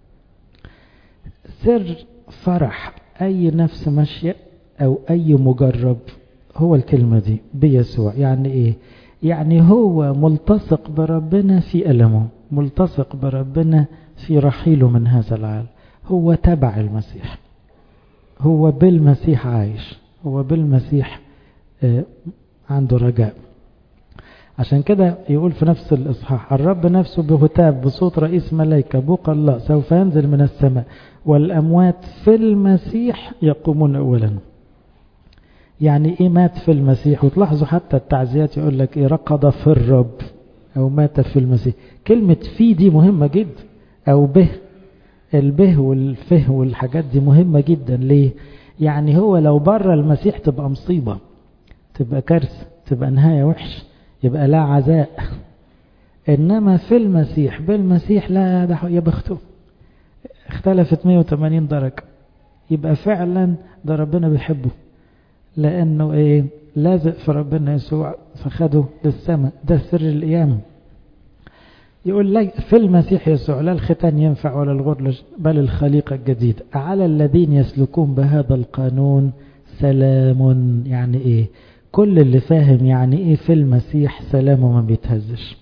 [SPEAKER 1] سر فرح أي نفس ماشية أو أي مجرب هو الكلمة دي بيسوع يعني إيه يعني هو ملتصق بربنا في ألمه ملتصق بربنا في رحيله من هذا العالم هو تبع المسيح هو بالمسيح عايش هو بالمسيح عنده رجاء عشان كده يقول في نفس الإصحاح الرب نفسه بهتاب بصوت رئيس ملائكة بوق الله سوف ينزل من السماء والأموات في المسيح يقومون أولا يعني ايه مات في المسيح وتلاحظوا حتى التعزيات يقول لك ايه رقد في الرب او مات في المسيح كلمة في دي مهمة جدا او به البه والفه والحاجات دي مهمة جدا ليه يعني هو لو بره المسيح تبقى مصيبة تبقى كارثة تبقى نهاية وحش يبقى لا عزاء إنما في المسيح بالمسيح لا ده يا بخته اختلفت 180 درجة يبقى فعلا ده ربنا بيحبه لأنه إيه لازق في ربنا يسوع فخده للسماء ده سر القيامة يقول لي في المسيح يسوع لا الختان ينفع ولا الغرل بل الخليقة الجديدة على الذين يسلكون بهذا القانون سلام يعني ايه كل اللي فاهم يعني ايه في المسيح سلامه ما بيتهزش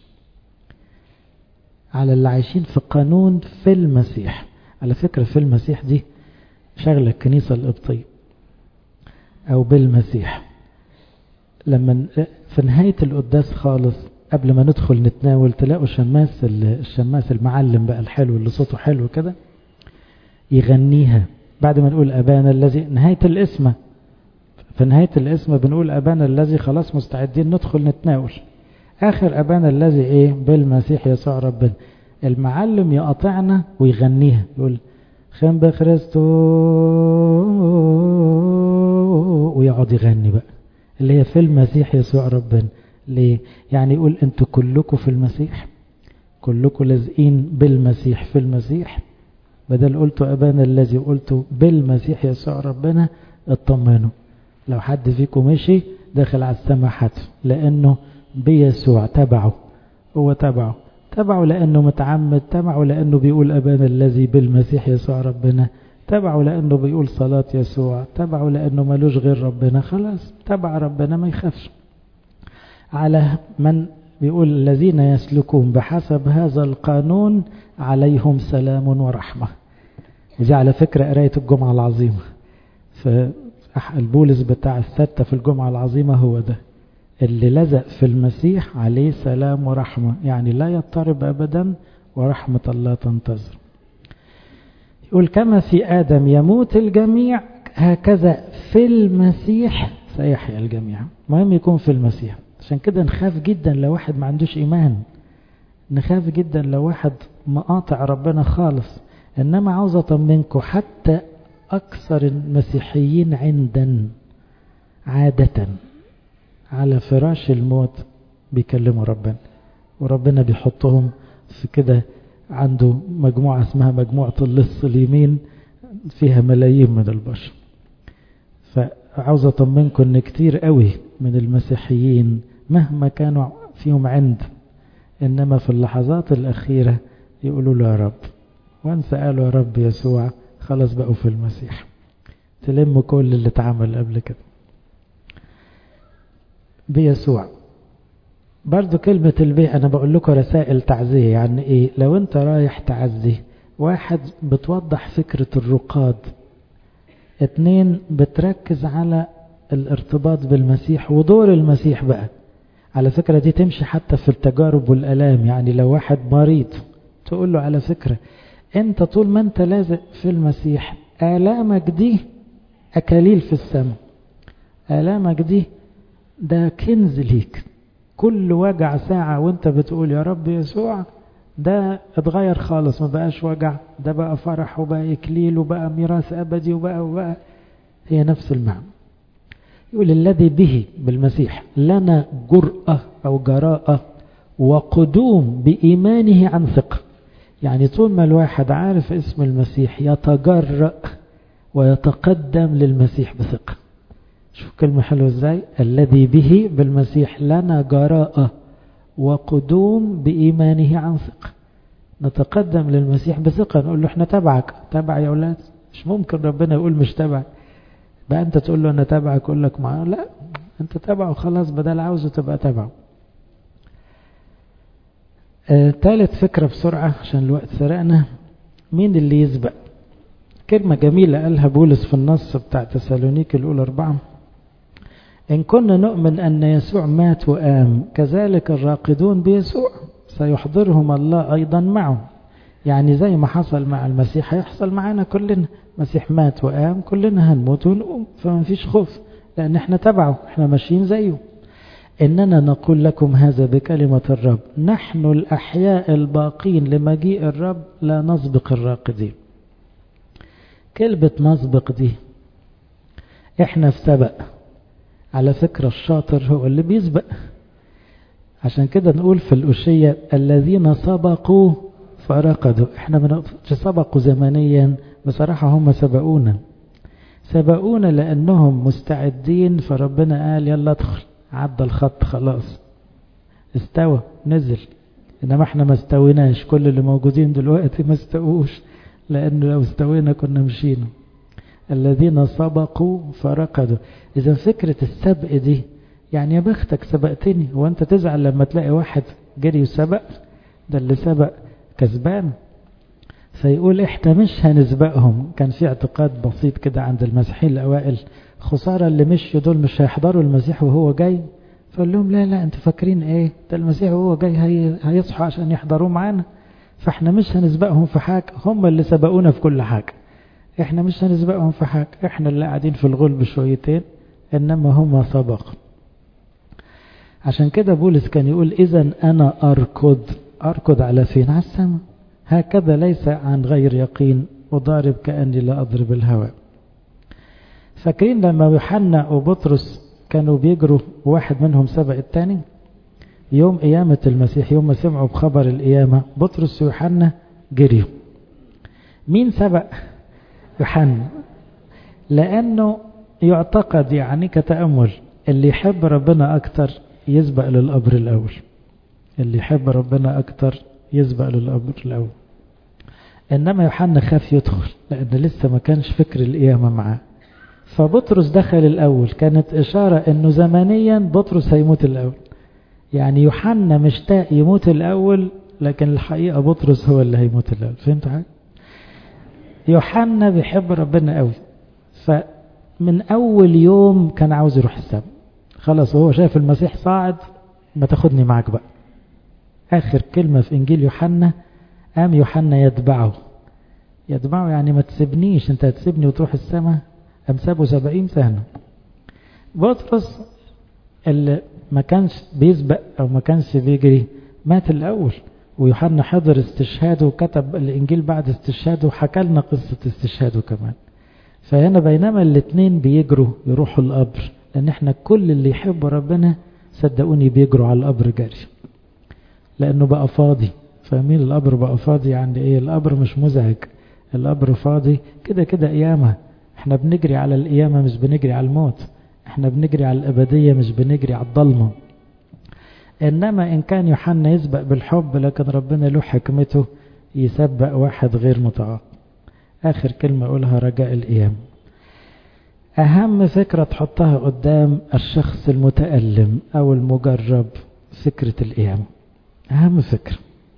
[SPEAKER 1] على اللي عايشين في قانون في المسيح على فكرة في المسيح دي شغلة الكنيسة القبطية او بالمسيح لما في نهاية القداس خالص قبل ما ندخل نتناول تلاقوا شماس الشماس المعلم بقى الحلو اللي صوته حلو كده يغنيها بعد ما نقول أبانا الذي نهاية الاسم في نهاية الاسم بنقول أبانا الذي خلاص مستعدين ندخل نتناول آخر أبانا الذي إيه بالمسيح يسوع ربنا المعلم يقطعنا ويغنيها يقول خم بخريستو ويقعد يغني بقى اللي هي في المسيح يسوع ربنا ليه يعني يقول انتوا كلكم في المسيح كلكم لازقين بالمسيح في المسيح بدل قلتوا أبانا الذي قلتوا بالمسيح يسوع ربنا اطمنوا لو حد فيكم مشي داخل على السماء حتف لأنه بيسوع تبعه هو تبعه تبعه لأنه متعمد تبعه لأنه بيقول أبانا الذي بالمسيح يسوع ربنا تبعه لأنه بيقول صلاة يسوع تبعه لأنه ملوش غير ربنا خلاص تبع ربنا ما يخافش على من بيقول الذين يسلكون بحسب هذا القانون عليهم سلام ورحمة ودي على فكرة قراية الجمعة العظيمة فالبولس بتاع الستة في الجمعة العظيمة هو ده اللي لزق في المسيح عليه سلام ورحمة يعني لا يضطرب أبدا ورحمة الله تنتظر يقول كما في آدم يموت الجميع هكذا في المسيح سيحيا الجميع مهم يكون في المسيح عشان كده نخاف جدا لو واحد ما عندوش إيمان نخاف جدا لو واحد مقاطع ربنا خالص إنما عاوز أطمنكم حتى أكثر المسيحيين عندا عادة على فراش الموت بيكلموا ربنا وربنا بيحطهم في كده عنده مجموعة اسمها مجموعة اللص اليمين فيها ملايين من البشر فعاوز أطمنكم إن كتير قوي من المسيحيين مهما كانوا فيهم عند إنما في اللحظات الأخيرة يقولوا له يا رب وانسى قالوا يا رب يسوع خلاص بقوا في المسيح تلم كل اللي اتعمل قبل كده بيسوع برضو كلمة البيع أنا بقول لكم رسائل تعزية يعني إيه لو أنت رايح تعزي واحد بتوضح فكرة الرقاد اتنين بتركز على الارتباط بالمسيح ودور المسيح بقى على فكرة دي تمشي حتى في التجارب والألام يعني لو واحد مريض تقول له على فكرة انت طول ما انت لازق في المسيح آلامك دي أكاليل في السماء آلامك دي ده كنز ليك كل وجع ساعة وانت بتقول يا رب يسوع ده اتغير خالص ما بقاش وجع ده بقى فرح وبقى إكليل وبقى ميراث أبدي وبقى وبقى هي نفس المعنى يقول الذي به بالمسيح لنا جرأة أو جراءة وقدوم بإيمانه عن ثقة يعني طول ما الواحد عارف اسم المسيح يتجرأ ويتقدم للمسيح بثقة شوف كلمة حلوة ازاي الذي به بالمسيح لنا جراءة وقدوم بإيمانه عن ثقة نتقدم للمسيح بثقة نقول له احنا تبعك تبع يا أولاد مش ممكن ربنا يقول مش تبعك بقى انت تقول له انا تبعك يقول لك معاه لا انت تبعه خلاص بدل عاوزه تبقى تبعه آه ثالث فكرة بسرعة عشان الوقت سرقنا مين اللي يسبق كلمة جميلة قالها بولس في النص بتاع تسالونيك الأولى أربعة إن كنا نؤمن أن يسوع مات وقام كذلك الراقدون بيسوع سيحضرهم الله أيضا معه يعني زي ما حصل مع المسيح هيحصل معنا كلنا المسيح مات وقام كلنا هنموت ونقوم فما فيش خوف لأن احنا تبعه احنا ماشيين زيه إننا نقول لكم هذا بكلمة الرب نحن الأحياء الباقين لمجيء الرب لا نسبق الراقدين كلمة نسبق دي احنا في سبق على فكرة الشاطر هو اللي بيسبق عشان كده نقول في الأشية الذين سبقوا فرقدوا احنا من سبقوا زمنيا بصراحة هم سبقونا سبقونا لأنهم مستعدين فربنا قال يلا ادخل عدى الخط خلاص استوى نزل إنما احنا ما استويناش كل اللي موجودين دلوقتي ما استووش لأنه لو استوينا كنا مشينا الذين سبقوا فرقدوا إذا فكرة السبق دي يعني يا بختك سبقتني هو أنت تزعل لما تلاقي واحد جري وسبق ده اللي سبق كسبان فيقول احنا مش هنسبقهم كان في اعتقاد بسيط كده عند المسيحيين الأوائل خسارة اللي مشوا دول مش هيحضروا المسيح وهو جاي فقال لهم لا لا انتوا فاكرين ايه ده المسيح وهو جاي هي هيصحوا عشان يحضروا معانا فاحنا مش هنسبقهم في حاجة هم اللي سبقونا في كل حاجة احنا مش هنسبقهم في حاجة احنا اللي قاعدين في الغلب شويتين انما هم سبق عشان كده بولس كان يقول اذا انا اركض اركض على فين على السماء هكذا ليس عن غير يقين وضارب كأني لا أضرب الهواء فاكرين لما يوحنا وبطرس كانوا بيجروا واحد منهم سبق الثاني يوم قيامة المسيح يوم ما سمعوا بخبر القيامة بطرس ويوحنا جريوا مين سبق يوحنا لأنه يعتقد يعني كتأمل اللي يحب ربنا أكتر يسبق للقبر الأول اللي يحب ربنا أكتر يسبق للقبر الأول إنما يوحنا خاف يدخل لأن لسه ما كانش فكر القيامة معاه فبطرس دخل الأول كانت إشارة أنه زمنيا بطرس هيموت الأول يعني يوحنا مشتاق يموت الأول لكن الحقيقة بطرس هو اللي هيموت الأول فهمت حاجة؟ يوحنا بيحب ربنا قوي فمن أول يوم كان عاوز يروح السماء خلاص وهو شايف المسيح صاعد ما تاخدني معك بقى آخر كلمة في إنجيل يوحنا قام يوحنا يتبعه يتبعه يعني ما تسيبنيش انت هتسيبني وتروح السماء قام سابه سبعين سنة بطرس اللي ما كانش بيسبق أو ما كانش بيجري مات الأول ويوحنا حضر استشهاده وكتب الإنجيل بعد استشهاده وحكى لنا قصة استشهاده كمان فهنا بينما الاثنين بيجروا يروحوا القبر لأن احنا كل اللي يحبوا ربنا صدقوني بيجروا على القبر جري لأنه بقى فاضي فاهمين القبر بقى فاضي يعني ايه القبر مش مزعج القبر فاضي كده كده قيامة احنا بنجري على القيامة مش بنجري على الموت احنا بنجري على الأبدية مش بنجري على الضلمة إنما إن كان يوحنا يسبق بالحب لكن ربنا له حكمته يسبق واحد غير متعاقب آخر كلمة أقولها رجاء القيام أهم فكرة تحطها قدام الشخص المتألم أو المجرب فكرة القيام أهم فكرة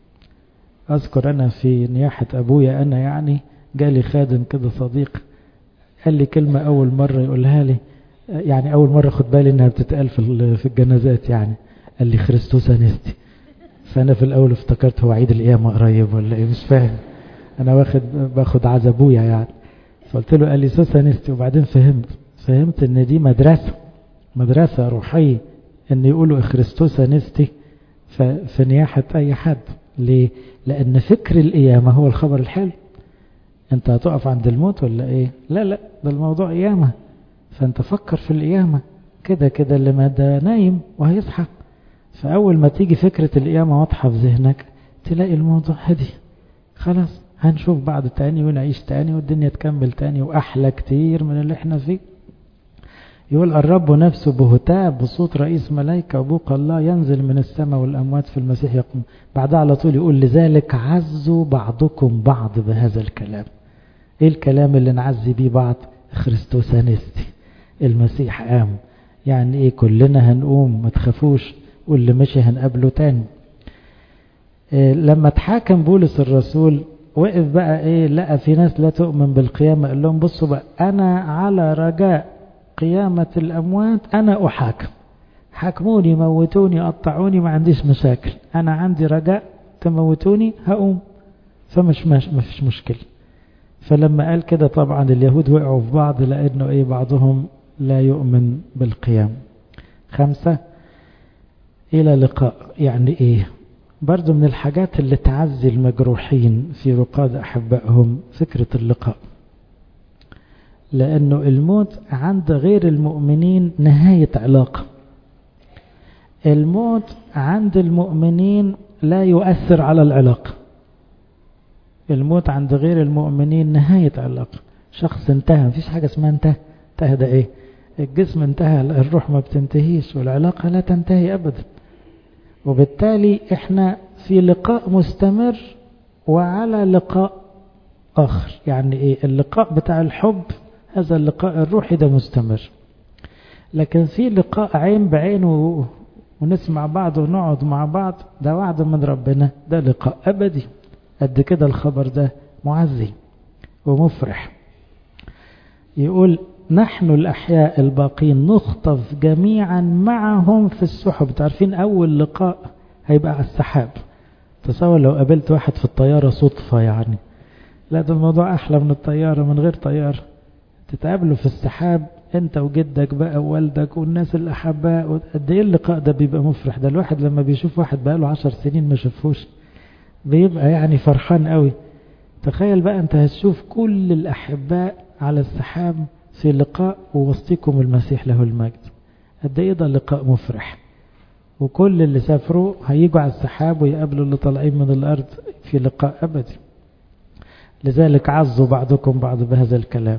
[SPEAKER 1] أذكر أنا في نياحة أبويا أنا يعني جالي خادم كده صديق قال لي كلمة أول مرة يقولها لي يعني أول مرة خد بالي إنها بتتقال في الجنازات يعني قال لي خريستوس أنستي فأنا في الأول افتكرت هو عيد القيامة قريب ولا إيه مش فاهم أنا واخد باخد عز أبويا يعني فقلت له قال لي سوس أنستي وبعدين فهمت فهمت إن دي مدرسة مدرسة روحية إن يقولوا خريستوس أنستي في نياحة أي حد ليه؟ لأن فكر القيامة هو الخبر الحلو أنت هتقف عند الموت ولا إيه؟ لا لا ده الموضوع قيامة فأنت فكر في القيامة كده كده اللي ما ده نايم وهيصحى فأول ما تيجي فكرة القيامة واضحة في ذهنك تلاقي الموضوع هدي خلاص هنشوف بعض تاني ونعيش تاني والدنيا تكمل تاني وأحلى كتير من اللي احنا فيه يقول الرب نفسه بهتاب بصوت رئيس ملائكة وبوق الله ينزل من السماء والأموات في المسيح يقوم بعدها على طول يقول لذلك عزوا بعضكم بعض بهذا الكلام ايه الكلام اللي نعزي بيه بعض خريستوس انستي المسيح قام يعني ايه كلنا هنقوم ما تخافوش واللي مشي هنقابله تاني إيه لما تحاكم بولس الرسول وقف بقى ايه لقى في ناس لا تؤمن بالقيامة قال لهم بصوا بقى انا على رجاء قيامة الاموات انا احاكم حاكموني موتوني قطعوني ما عنديش مشاكل انا عندي رجاء تموتوني هقوم فمش ما فيش مشكلة فلما قال كده طبعا اليهود وقعوا في بعض لانه ايه بعضهم لا يؤمن بالقيام خمسة إلى لقاء يعني إيه برضو من الحاجات اللي تعزي المجروحين في رقاد أحبائهم فكرة اللقاء لأنه الموت عند غير المؤمنين نهاية علاقة الموت عند المؤمنين لا يؤثر على العلاقة الموت عند غير المؤمنين نهاية علاقة شخص انتهى مفيش حاجة اسمها انتهى انتهى ده ايه الجسم انتهى الروح ما بتنتهيش والعلاقة لا تنتهي أبدا وبالتالي احنا في لقاء مستمر وعلى لقاء آخر يعني ايه اللقاء بتاع الحب هذا اللقاء الروحي ده مستمر لكن في لقاء عين بعين و... ونسمع بعض ونقعد مع بعض ده وعد من ربنا ده لقاء أبدي قد كده الخبر ده معزي ومفرح يقول نحن الأحياء الباقين نخطف جميعا معهم في السحب تعرفين أول لقاء هيبقى على السحاب تصور لو قابلت واحد في الطيارة صدفة يعني لا ده الموضوع أحلى من الطيارة من غير طيارة تتقابلوا في السحاب انت وجدك بقى ووالدك والناس الأحباء قد ايه اللقاء ده بيبقى مفرح ده الواحد لما بيشوف واحد بقى له عشر سنين ما شافوش بيبقى يعني فرحان قوي تخيل بقى انت هتشوف كل الأحباء على السحاب في لقاء ووسطكم المسيح له المجد قد ايه ده لقاء مفرح وكل اللي سافروا هيجوا على السحاب ويقابلوا اللي طالعين من الأرض في لقاء أبدي لذلك عزوا بعضكم بعض بهذا الكلام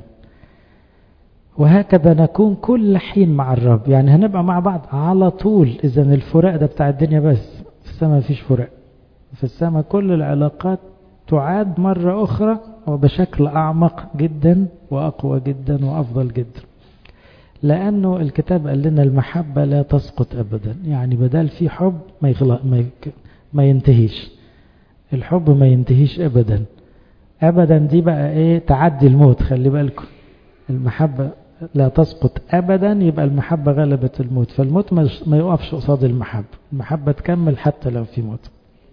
[SPEAKER 1] وهكذا نكون كل حين مع الرب يعني هنبقى مع بعض على طول إذا الفراق ده بتاع الدنيا بس في السماء مفيش فراق في السماء كل العلاقات تعاد مرة أخرى وبشكل أعمق جدا وأقوى جدا وأفضل جدا لأنه الكتاب قال لنا المحبة لا تسقط أبدا يعني بدل في حب ما, يخلق ما, يك ما ينتهيش الحب ما ينتهيش أبدا أبدا دي بقى إيه تعدي الموت خلي بالكم المحبة لا تسقط أبدا يبقى المحبة غلبت الموت فالموت ما يقفش قصاد المحبة المحبة تكمل حتى لو في موت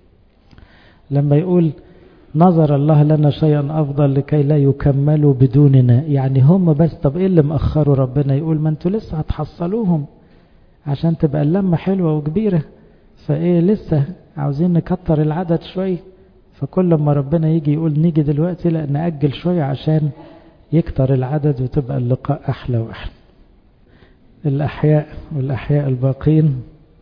[SPEAKER 1] لما يقول نظر الله لنا شيئا أفضل لكي لا يكملوا بدوننا يعني هم بس طب إيه اللي مأخروا ربنا يقول ما انتوا لسه هتحصلوهم عشان تبقى اللمة حلوة وكبيرة فإيه لسه عاوزين نكتر العدد شوية فكل ما ربنا يجي يقول نيجي دلوقتي لا نأجل شوية عشان يكتر العدد وتبقى اللقاء أحلى وأحلى الأحياء والأحياء الباقين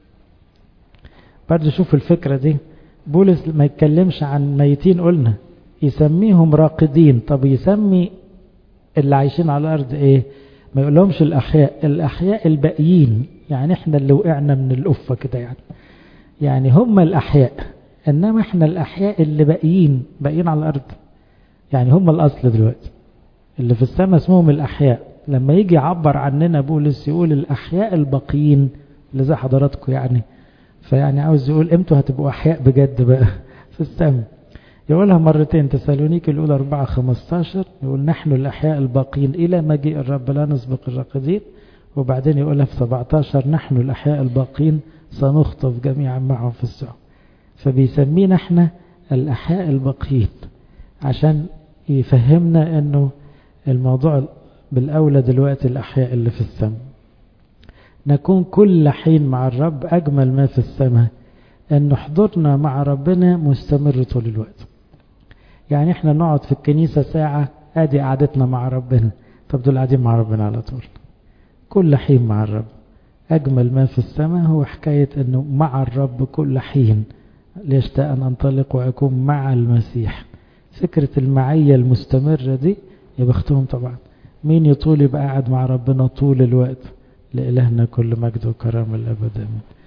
[SPEAKER 1] برضه شوف الفكرة دي بولس ما يتكلمش عن ميتين قلنا يسميهم راقدين طب يسمي اللي عايشين على الأرض إيه ما يقولهمش الأحياء الأحياء الباقيين يعني احنا اللي وقعنا من الأفة كده يعني يعني هم الأحياء إنما احنا الأحياء اللي باقيين باقيين على الأرض يعني هم الأصل دلوقتي اللي في السماء اسمهم الأحياء لما يجي يعبر عننا بولس يقول الأحياء الباقيين اللي زي حضراتكم يعني فيعني عاوز يقول امتوا هتبقوا أحياء بجد بقى في السماء يقولها مرتين تسالونيك الأولى 4 15 يقول نحن الأحياء الباقين إلى مجيء الرب لا نسبق الراقدين وبعدين يقولها في 17 نحن الأحياء الباقين سنخطف جميعا معهم في السعود فبيسمينا احنا الأحياء الباقين عشان يفهمنا انه الموضوع بالأولى دلوقتي الأحياء اللي في السماء نكون كل حين مع الرب أجمل ما في السماء أن حضورنا مع ربنا مستمر طول الوقت يعني احنا نقعد في الكنيسة ساعة ادي قعدتنا مع ربنا طب دول قاعدين مع ربنا على طول كل حين مع الرب أجمل ما في السماء هو حكاية أنه مع الرب كل حين ليشتاء أن أنطلق وأكون مع المسيح فكرة المعية المستمرة دي يا بختهم طبعا مين يطول يبقى قاعد مع ربنا طول الوقت لإلهنا كل مجد وكرامة الأبد آمين